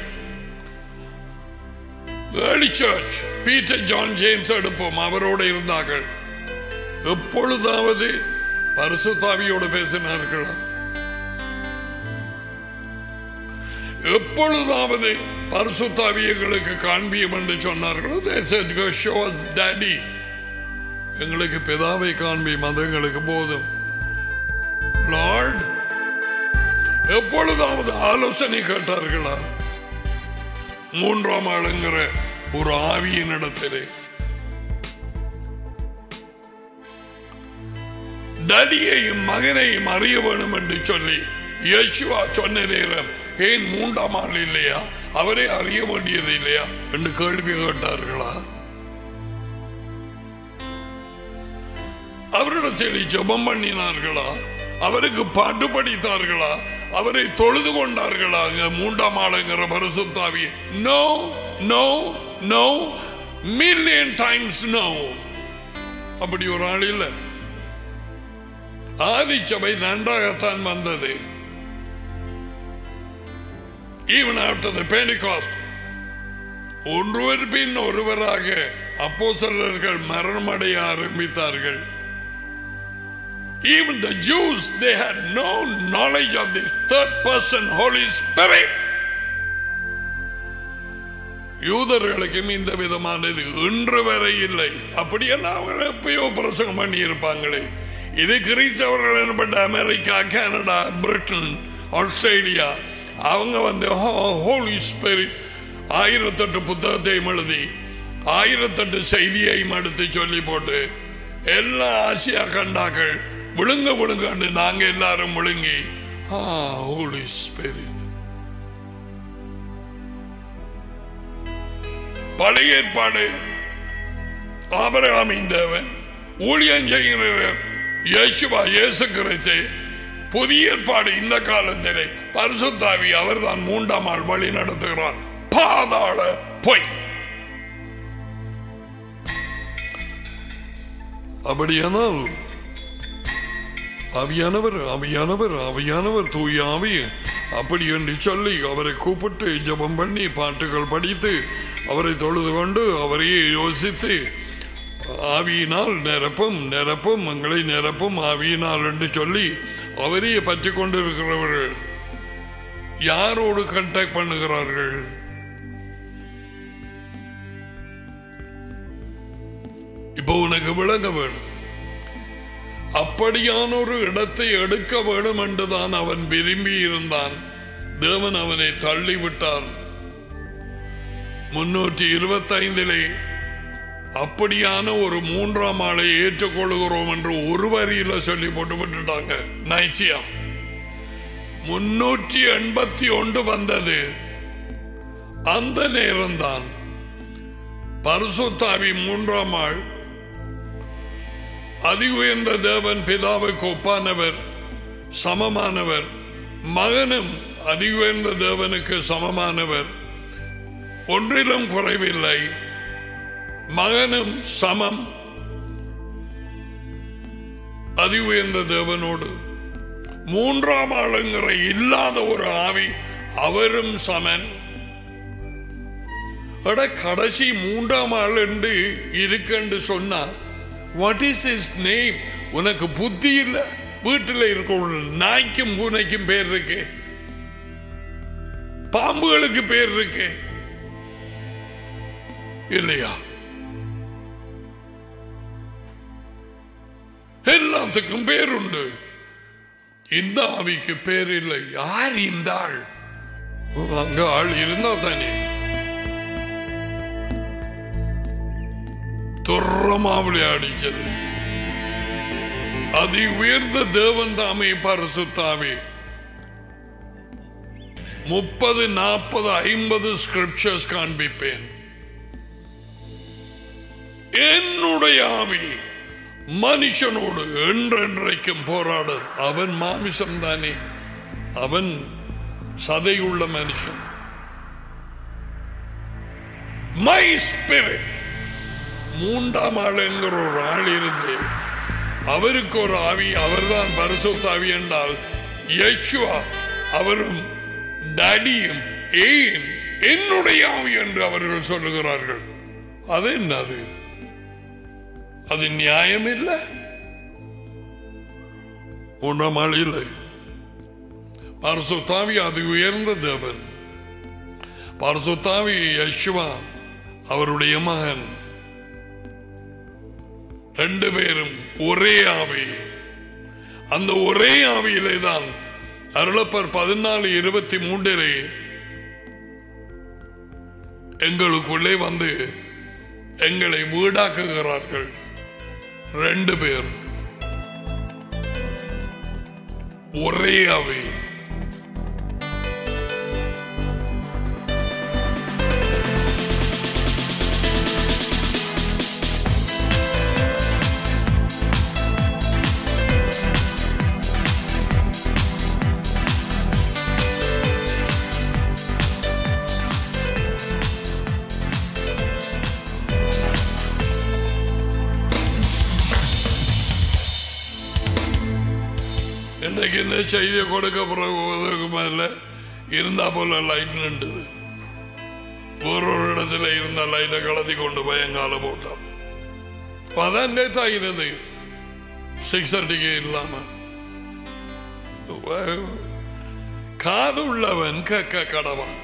S1: early church Peter John James எடுப்போம் அவரோடு இருந்தார்கள் எப்பொழுதாவது பரிசுத்தாவியோடு பேசினார்களா எப்பொழுதாவது பரிசுத்தாவியங்களுக்கு காண்பியம் என்று சொன்னார்களோ they said, "Go show us daddy." எங்களுக்கு பிதாவை காண்பியும் அது எங்களுக்கு போதும் லார்ட் எப்பொழுதாவது ஆலோசனை கேட்டார்களா மூன்றாம் ஆளுங்கிற ஒரு ஆவியின் இடத்திலே டடியையும் மகனையும் அறிய வேணும் என்று சொல்லி யேசுவா சொன்ன நேரம் ஏன் மூன்றாம் ஆள் இல்லையா அவரை அறிய வேண்டியது இல்லையா என்று கேள்வி கேட்டார்களா அவரிடத்தில் ஜெபம் பண்ணினார்களா அவருக்கு பாட்டு படித்தார்களா அவரை தொழுது கொண்டார்களா அங்க மூன்றாம் ஆளுங்கிற பரிசுத்தாவி no no no million times no அப்படி ஒரு ஆள் இல்லை ஆதிச்சபை நன்றாகத்தான் வந்தது ஈவன் ஆஃப்டர் த பெண்டிகாஸ்ட் ஒருவர் பின் ஒருவராக அப்போ மரணமடைய ஆரம்பித்தார்கள் Even the Jews, they had no knowledge of this third person Holy Spirit. யூதர்களுக்கும் இந்த விதமானது இன்று வரை இல்லை அப்படியே அவங்க எப்பயோ பிரசங்கம் பண்ணி இருப்பாங்களே இது கிறிஸ்தவர்கள் எனப்பட்ட அமெரிக்கா கனடா பிரிட்டன் ஆஸ்திரேலியா அவங்க வந்து ஹோலி ஸ்பிரிட் ஆயிரத்தெட்டு புத்தகத்தையும் எழுதி ஆயிரத்தெட்டு செய்தியையும் எடுத்து சொல்லி போட்டு எல்லா ஆசியா கண்டாக்கள் விழுங்க விழுங்கன்னு நாங்க எல்லாரும் விழுங்கி ஹோலி ஸ்பிரிட் பழைய ஏற்பாடு ஆபரகாமின் தேவன் ஊழியம் செய்கிறவர் இயேசுவா இயேசு கிறிஸ்து புதிய ஏற்பாடு இந்த காலத்திலே பரிசுத்தாவி அவர்தான் மூன்றாம் ஆள் வழி நடத்துகிறார் பாதாள பொய் அப்படியானால் ஆவியானவர் ஆவியானவர் ஆவியானவர் தூய ஆவி அப்படி என்று சொல்லி அவரை கூப்பிட்டு ஜெபம் பண்ணி பாட்டுகள் படித்து அவரை தொழுது கொண்டு அவரையே யோசித்து ஆவியினால் நிரப்பும் நிரப்பும் எங்களை நிரப்பும் ஆவியினால் என்று சொல்லி அவரையே பற்றி கொண்டிருக்கிறவர்கள் யாரோடு கண்டாக்ட் பண்ணுகிறார்கள் இப்போ உனக்கு விளங்க வேணும் அப்படியான ஒரு இடத்தை எடுக்க வேண்டும் என்றுதான் அவன் விரும்பி இருந்தான் தேவன் அவனை தள்ளிவிட்டார் முன்னூற்றி இருபத்தி ஐந்திலே அப்படியான ஒரு மூன்றாம் ஆளை ஏற்றுக்கொள்கிறோம் என்று ஒரு வரியில சொல்லி போட்டு விட்டுட்டாங்க நைசியா முன்னூற்றி எண்பத்தி ஒன்று வந்தது அந்த நேரம்தான் பரிசுத்தாவி மூன்றாம் ஆள் அதி உயர்ந்த தேவன் பிதாவுக்கு ஒப்பானவர் சமமானவர் மகனும் அதி உயர்ந்த தேவனுக்கு சமமானவர் ஒன்றிலும் குறைவில்லை மகனும் சமம் அதி உயர்ந்த தேவனோடு மூன்றாம் ஆளுங்கிற இல்லாத ஒரு ஆவி அவரும் சமன் அட கடைசி மூன்றாம் ஆள் என்று இருக்குன்னு சொன்னா வாட் இஸ் இஸ் நேம் உனக்கு புத்தி இல்ல வீட்டில் இருக்க நாய்க்கும் பூனைக்கும் பேர் இருக்கு பாம்புகளுக்கு பேர் இருக்கு இல்லையா எல்லாத்துக்கும் பேர் உண்டு இந்த ஆவிக்கு பேர் இல்லை யார் இந்த ஆள் அங்க ஆள் இருந்தா தானே துறமா விளையாடிச்சது அதி உயர்ந்த தேவன் தாமே பரிசுத்தாவே முப்பது நாற்பது ஐம்பது ஸ்கிரிப்சர்ஸ் காண்பிப்பேன் என்னுடைய ஆவி மனுஷனோடு என்றென்றைக்கும் போராடு அவன் மாமிசம் தானே அவன் சதையுள்ள மனுஷன் மை ஸ்பிரிட் மூன்றாம் ஆள் என்கிற ஒரு ஆள் இருந்து அவருக்கு ஒரு ஆவி அவர்தான் பரிசுத்தாவி என்றால் யேசுவா அவரும் டடியும் ஏன் என்னுடைய ஆவி என்று அவர்கள் சொல்லுகிறார்கள் அது என்னது அது நியாயம் இல்லை ஒன்றாம் ஆள் இல்லை பரிசுத்தாவி அது உயர்ந்த தேவன் பரிசுத்தாவி யசுவா அவருடைய மகன் ரெண்டு பேரும் ஒரே ஆவி அந்த ஒரே ஆவியிலே தான் அருளப்பர் பதினாலு இருபத்தி மூன்றிலே எங்களுக்குள்ளே வந்து எங்களை வீடாக்குகிறார்கள் ரெண்டு பேர் ஒரே அவை இன்னைக்கு இந்த செய்தியை கொடுக்க போறதுக்கு மேல இருந்தா போல லைட் நின்றுது ஒரு ஒரு இடத்துல இருந்த லைட்டை கலத்தி கொண்டு போய் எங்கால போட்டான் அதான் லேட் ஆகிறது சிக்ஸ் தேர்ட்டிக்கு இல்லாம காது உள்ளவன் கேட்க கடவான்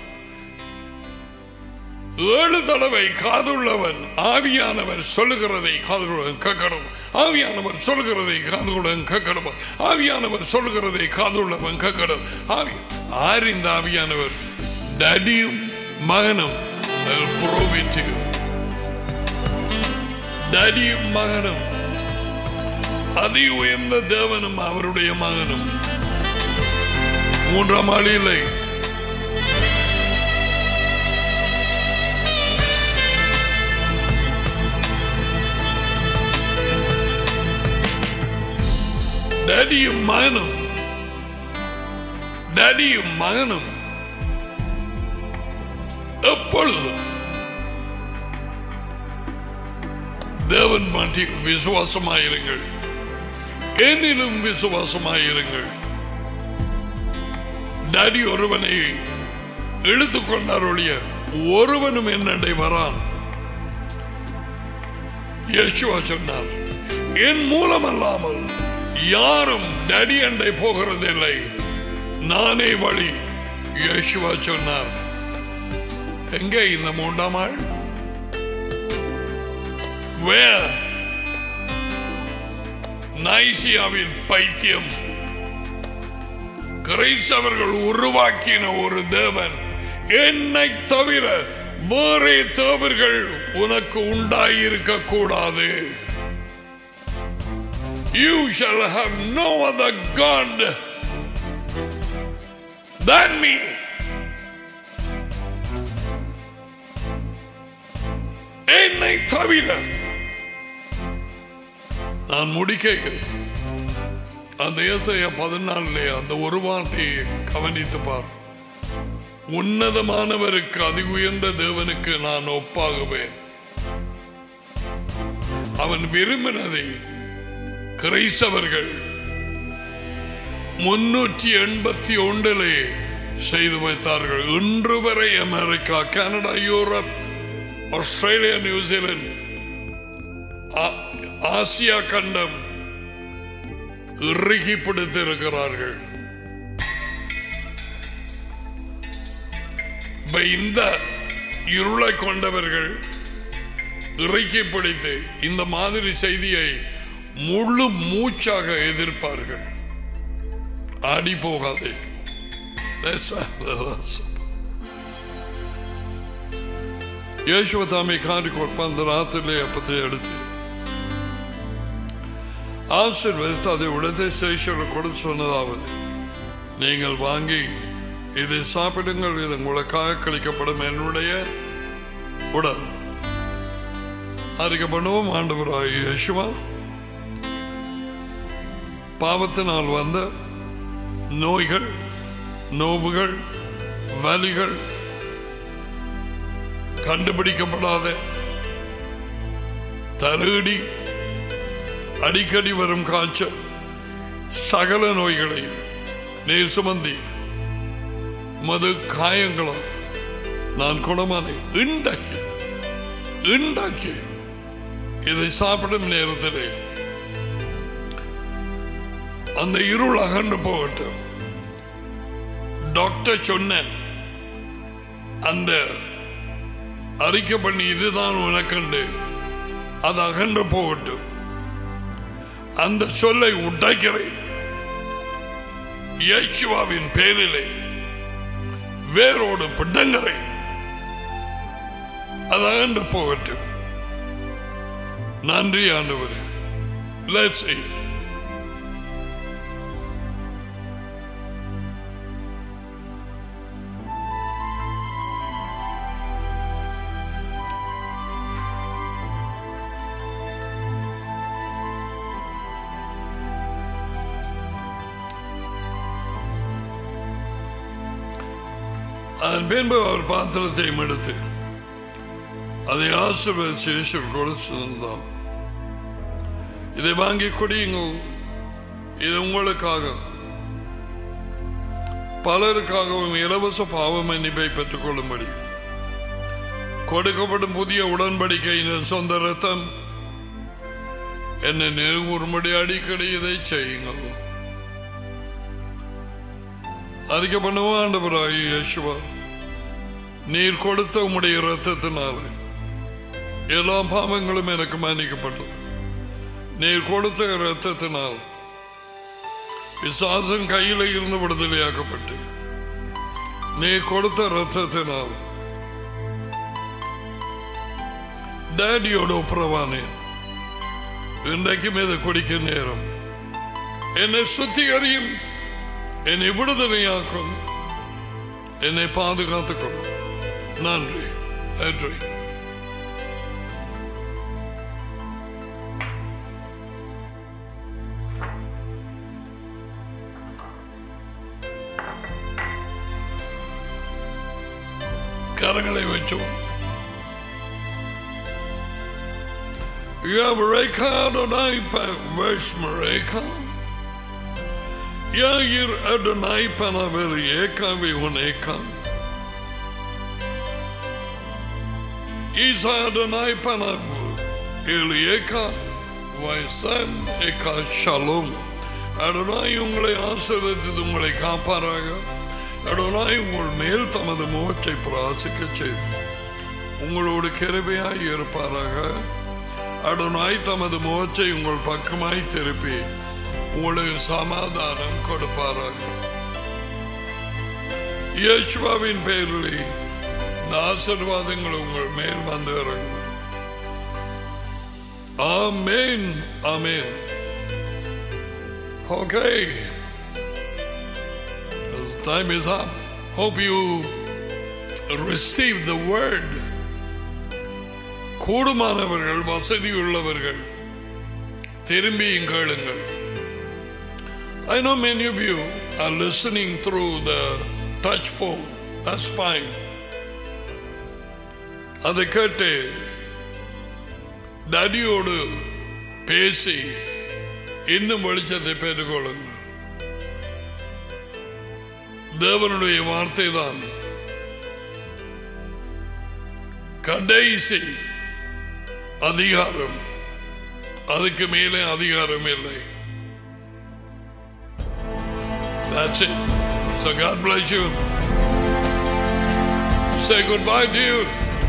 S1: ஏழு தடவை காதுள்ளவன் ஆவியானவர் சொல்லுகிறதை காதுடன் கேட்கணும் ஆவியானவர் சொல்லுகிறதை காதுடன் கேட்கணும் ஆவியானவர் சொல்லுகிறதை காதுள்ளவன் கேட்கணும் ஆவி ஆர் இந்த ஆவியானவர் டடியும் மகனும் புரோவித்து டடியும் மகனும் அதி உயர்ந்த தேவனும் அவருடைய மகனும் மூன்றாம் ஆள் இல்லை டேடியும் மகனும் டேடியும் மகனும் எப்பொழுதும் தேவன் மாட்டில் விசுவாசமாயிருங்கள் என்னிலும் விசுவாசமாயிருங்கள் டாடி ஒருவனை இழுத்துக் கொண்டாருடைய ஒருவனும் என்னடை வரான் யேசுவா சொன்னார் என் மூலம் அல்லாமல் யாரும் டடி அண்டை போகிறதில்லை நானே வழி யேசுவா சொன்னார் எங்கே இந்த மூன்றாம் ஆள் Where? நைசியாவின் பைத்தியம் கிரைஸ்தவர்கள் உருவாக்கின ஒரு தேவன் என்னை தவிர வேறே தேவர்கள் உனக்கு உண்டாயிருக்க கூடாது You shall have no other God than me. என்னை தவிர நான் முடிக்கையில் அந்த இயேசைய பதினாலே அந்த ஒரு வார்த்தையை கவனித்து பார் உன்னதமானவருக்கு அதி உயர்ந்த தேவனுக்கு நான் ஒப்பாகுவேன் அவன் விரும்பினதை கிரைஸ்தவர்கள் முன்னூற்றி எண்பத்தி ஒன்றிலே செய்து வைத்தார்கள் இன்று வரை America Canada Europe Australia New Zealand ஆ- ஆசியா கண்டம் இறுகி பிடித்திருக்கிறார்கள் இப்ப இந்த இருளை கொண்டவர்கள் இறுக்கி பிடித்து இந்த மாதிரி செய்தியை முழு மூச்சாக எதிர்ப்பார்கள் ஆடி போகாதே That's- that's- യേശുവ താമി കാട്ടിക്കൊടുപ്പ് அந்த ராத்திரிலே அப்பத்தை எடுத்து ஆசீர்வதித்து அதை உடனே சேஷர்கள் கொடுத்து சொன்னதாவது நீங்கள் வாங்கி இதை சாப்பிடுங்கள் இது உங்களுக்காக கழிக்கப்படும் என்னுடைய உடல் அறிக்கை பண்ணுவோம் ஆண்டவராய் யேசுவா பாவத்தினால் வந்த நோய்கள் நோவுகள் வலிகள் கண்டுபிடிக்கப்படாத தருடி அடிக்கடி வரும் காய்ச்சல் சகல நோய்களையும் நீர் சுமந்தி மது காயங்களும் நான் குணமானே இண்டாக்கி இண்டாக்கி இதை சாப்பிடும் நேரத்திலே அந்த இருள் அகன்று போகட்டும் டாக்டர் சொன்ன அந்த அறிக்கை பண்ணி இதுதான் உனக்கண்டு அது அகன்று போகட்டும் அந்த சொல்லை உடைக்கிறேன் இயேசுவாவின் பேரிலே வேரோடு பிடங்கிறேன் அது அகன்று போகட்டும் நன்றி ஆண்டவரே Let's see. அதன் பின்பு அவர் பாத்திரத்தையும் எடுத்து அதை ஆசீர்வதிச்சு இயேசு கொடுத்திருந்தார் இதை வாங்கி குடியுங்கள் இது உங்களுக்காக பலருக்காகவும் இலவச பாவ மன்னிப்பை பெற்றுக் கொள்ளும்படி கொடுக்கப்படும் புதிய உடன்படிக்கையின் சொந்த ரத்தம் என்னை நிறுவும்படி அடிக்கடி இதை செய்யுங்கள் அறிக்கை பண்ணுவோம் ஆண்டவராகி இயேசுவா நீர் கொடுத்த உம்முடைய இரத்தத்தினால எல்லா பாவங்களும் எனக்கு மன்னிக்கப்பட்டது நீர் கொடுத்த இரத்தத்தினால் விசாசன் கையில இருந்து விடுதலையாக்கப்பட்டு நீ கொடுத்த ரத்தத்தினால் டேடியோட ஒப்புரவானேன் இன்றைக்கும் இதை குடிக்க நேரம் என்னை சுத்திகரியும் என்னை விடுதலையாக்கும் என்னை பாதுகாத்துக் கொள்ளும் நன்றி நன்றி கரங்களை வச்சோம் You have Reka Adonai Vesh Mareka. Yair Adonai panaver eka vihuneka. Isa Adonai panavu elieka vaisan eka shalom. Adonai உங்களை ஆசீர்வதித்து உங்களை காப்பாராக அடனாய் உங்கள் மேல் தமது முகத்தை பிராசிக்க செய்து உங்களோடு கிருபையாய் இருப்பாராக அடனாய் தமது முகத்தை உங்கள் பக்கமாய் திருப்பி உங்களுக்கு சமாதானம் கொடுப்பாராக இயேசுவாவின் பெயரில் இந்த ஆசீர்வாதங்கள் உங்கள் மேல் வந்து இறங்கும் ஆமேன் ஆமேன் Okay. As time is up. Hope you receive the word. கூடுமானவர்கள் வசதியுள்ளவர்கள் திரும்பியும் கேளுங்கள் I know many of you are listening through the touch phone. That's fine. அதை கேட்டு டடியோடு பேசி இன்னும் வெளிச்சத்தை பெற்றுக்கொள்ளுங்கள் தேவனுடைய வார்த்தை தான் கடைசி அதிகாரம் அதுக்கு மேலே அதிகாரம் இல்லை That's it. So God bless you. Say goodbye to you.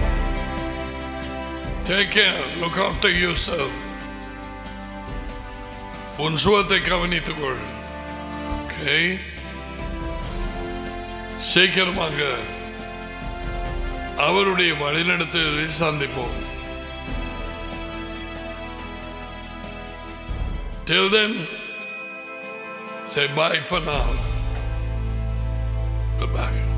S1: Take care. Look after yourself. உன் சுகத்தை கவனித்துக் கொள் ஓகே சீக்கிரமாக அவருடைய வழிநடத்துதலை சந்திப்போம் Till then, say bye for now. Goodbye.